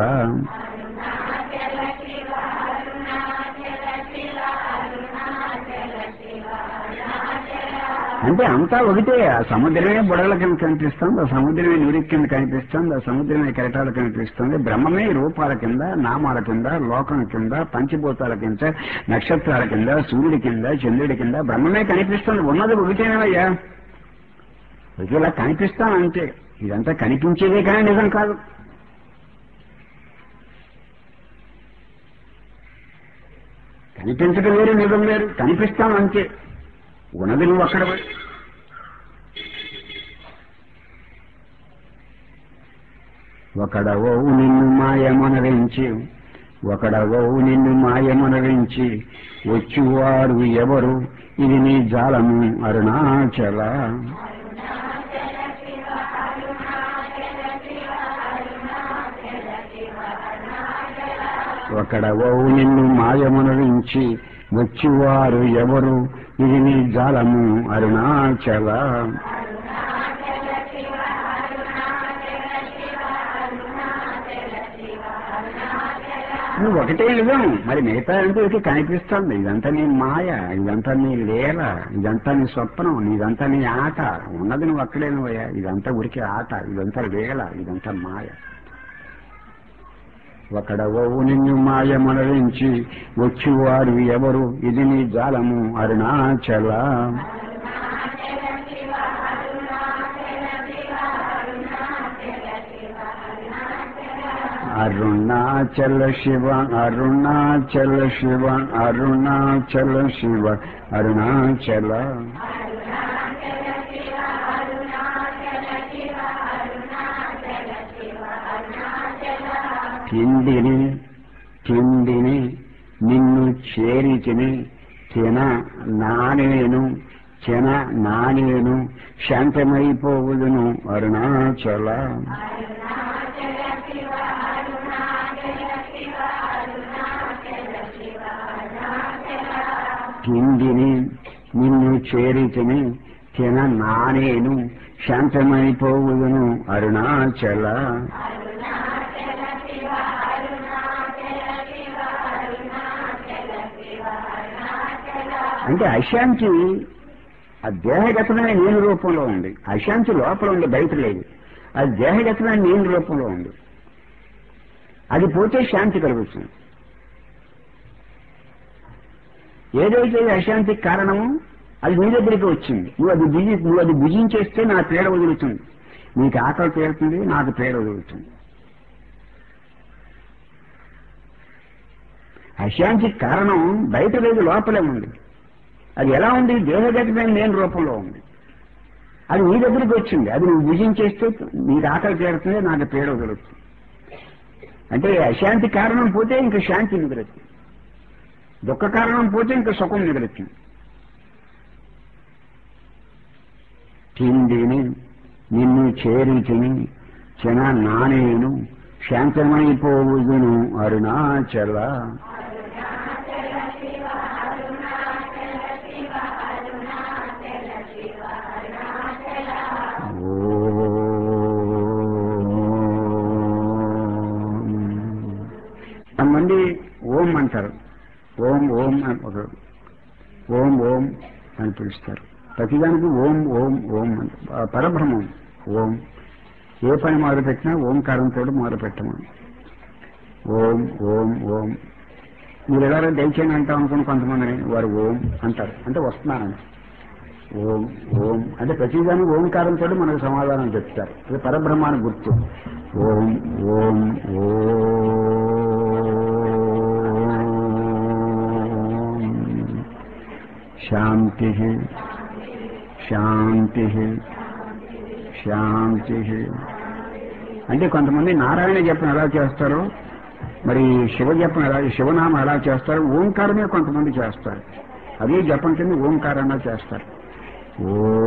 అంటే అంతా ఒకటే ఆ సముద్రమే బుడగల కింద కనిపిస్తుంది ఆ సముద్రమే నీరికి కింద కనిపిస్తుంది ఆ సముద్రమే కెరటాల కనిపిస్తుంది బ్రహ్మమే రూపాల కింద నామాల కింద లోకం కింద పంచభూతాల కింద నక్షత్రాల కింద సూర్యుడి కింద చంద్రుడి కింద బ్రహ్మమే కనిపిస్తుంది ఉన్నది ఒకటేనయ్యా ఇలా కనిపిస్తాను అంతే ఇదంతా కనిపించేదే కానీ నిజం కాదు కనిపించడం వేరు నిజం వేరు కనిపిస్తాను అంతే ఉన్నది నువ్వు అక్కడ ఒకడవవు నిన్ను మాయమనరించి ఒకడవవు నిన్ను మాయమనరించి వచ్చువారు ఎవరు ఇది నీ జాలము అరుణాచల ఒకడవవు నిన్ను మాయమనరించి వచ్చువారు ఎవరు ఇది నీ జాలము అరుణాచల నువ్వు ఒకటే నిజం మరి మిగతా అంటే ఇది కనిపిస్తుంది ఇదంతా నీ మాయ ఇదంతా నీ లీల ఇదంతా నీ స్వప్నం ఇదంతా నీ ఆట ఉన్నది నువ్వు అక్కడే నువ్వయ్యా ఇదంతా ఉరికి ఆట ఇదంతా లీల ఇదంతా మాయ ఒకడవవు నిన్ను మాయ మనరించి వచ్చివారు ఎవరు ఇది నీ జాలము అరుణాచల అరుణాచల శివ అరుణాచల శివ అరుణాచల శివ అరుణాచల తిండిని తిండిని నిన్ను చేరితిని తిన నానేను చెన నానేను శాంతమైపోవుదును అరుణాచల తిండిని నిన్ను చేరితిని తిన నానేను శాంతమైపోవుదును అరుణాచల అంటే అశాంతి ఆ దేహగతమైన నేను రూపంలో ఉంది అశాంతి లోపల ఉంది బయట లేదు అది దేహగతమైన నేను రూపంలో ఉంది అది పోతే శాంతి కలుగుతుంది ఏదైతే అశాంతికి కారణమో అది నీ దగ్గరికి వచ్చింది నువ్వు అది బిజి నువ్వు అది భుజించేస్తే నా పీడ వదులుతుంది నీకు ఆకలి తీరుతుంది నాకు పీడ వదులుతుంది అశాంతికి కారణం బయట లేదు లోపలే ఉంది అది ఎలా ఉంది దేహగతమైన నేను రూపంలో ఉంది అది నీ దగ్గరికి వచ్చింది అది నువ్వు భుజించేస్తే నీకు ఆకలి తీరుతుంది నాకు పీడ వదులుతుంది అంటే అశాంతి కారణం పోతే ఇంకా శాంతి మిగులుతుంది దుఃఖ కారణం పోతే ఇంకా సుఖం మిగులుతుంది తిండిని నిన్ను చేరి తిని చిన్న నానేను శాంతమైపోవుదును అరుణాచల కొంతమంది ఓం అంటారు ఓం ఓం అని ఒక ఓం ఓం అని పిలుస్తారు ప్రతిదానికి ఓం ఓం ఓం అని ఆ పరబ్రహ్మం ఓం ఏ పని మొదలు పెట్టినా ఓంకారంతో మొదలు పెట్టమని ఓం ఓం ఓం మీరు ఎలా దయచేయండి అంటాం అనుకుని కొంతమందిని వారు ఓం అంటారు అంటే వస్తున్నారని ఓం ఓం అంటే ప్రతిదాని ఓంకారంతో మనకు సమాధానం చెప్తారు ఇది పరబ్రహ్మాన్ని గుర్తు ఓం ఓం ఓం శాంతి శాంతి శాంతి అంటే కొంతమంది నారాయణ జపం ఎలా చేస్తారో మరి శివ జపం ఎలా శివనామం ఎలా చేస్తారు ఓంకారమే కొంతమంది చేస్తారు అదే జపం కింద ఓంకారంగా చేస్తారు ఓ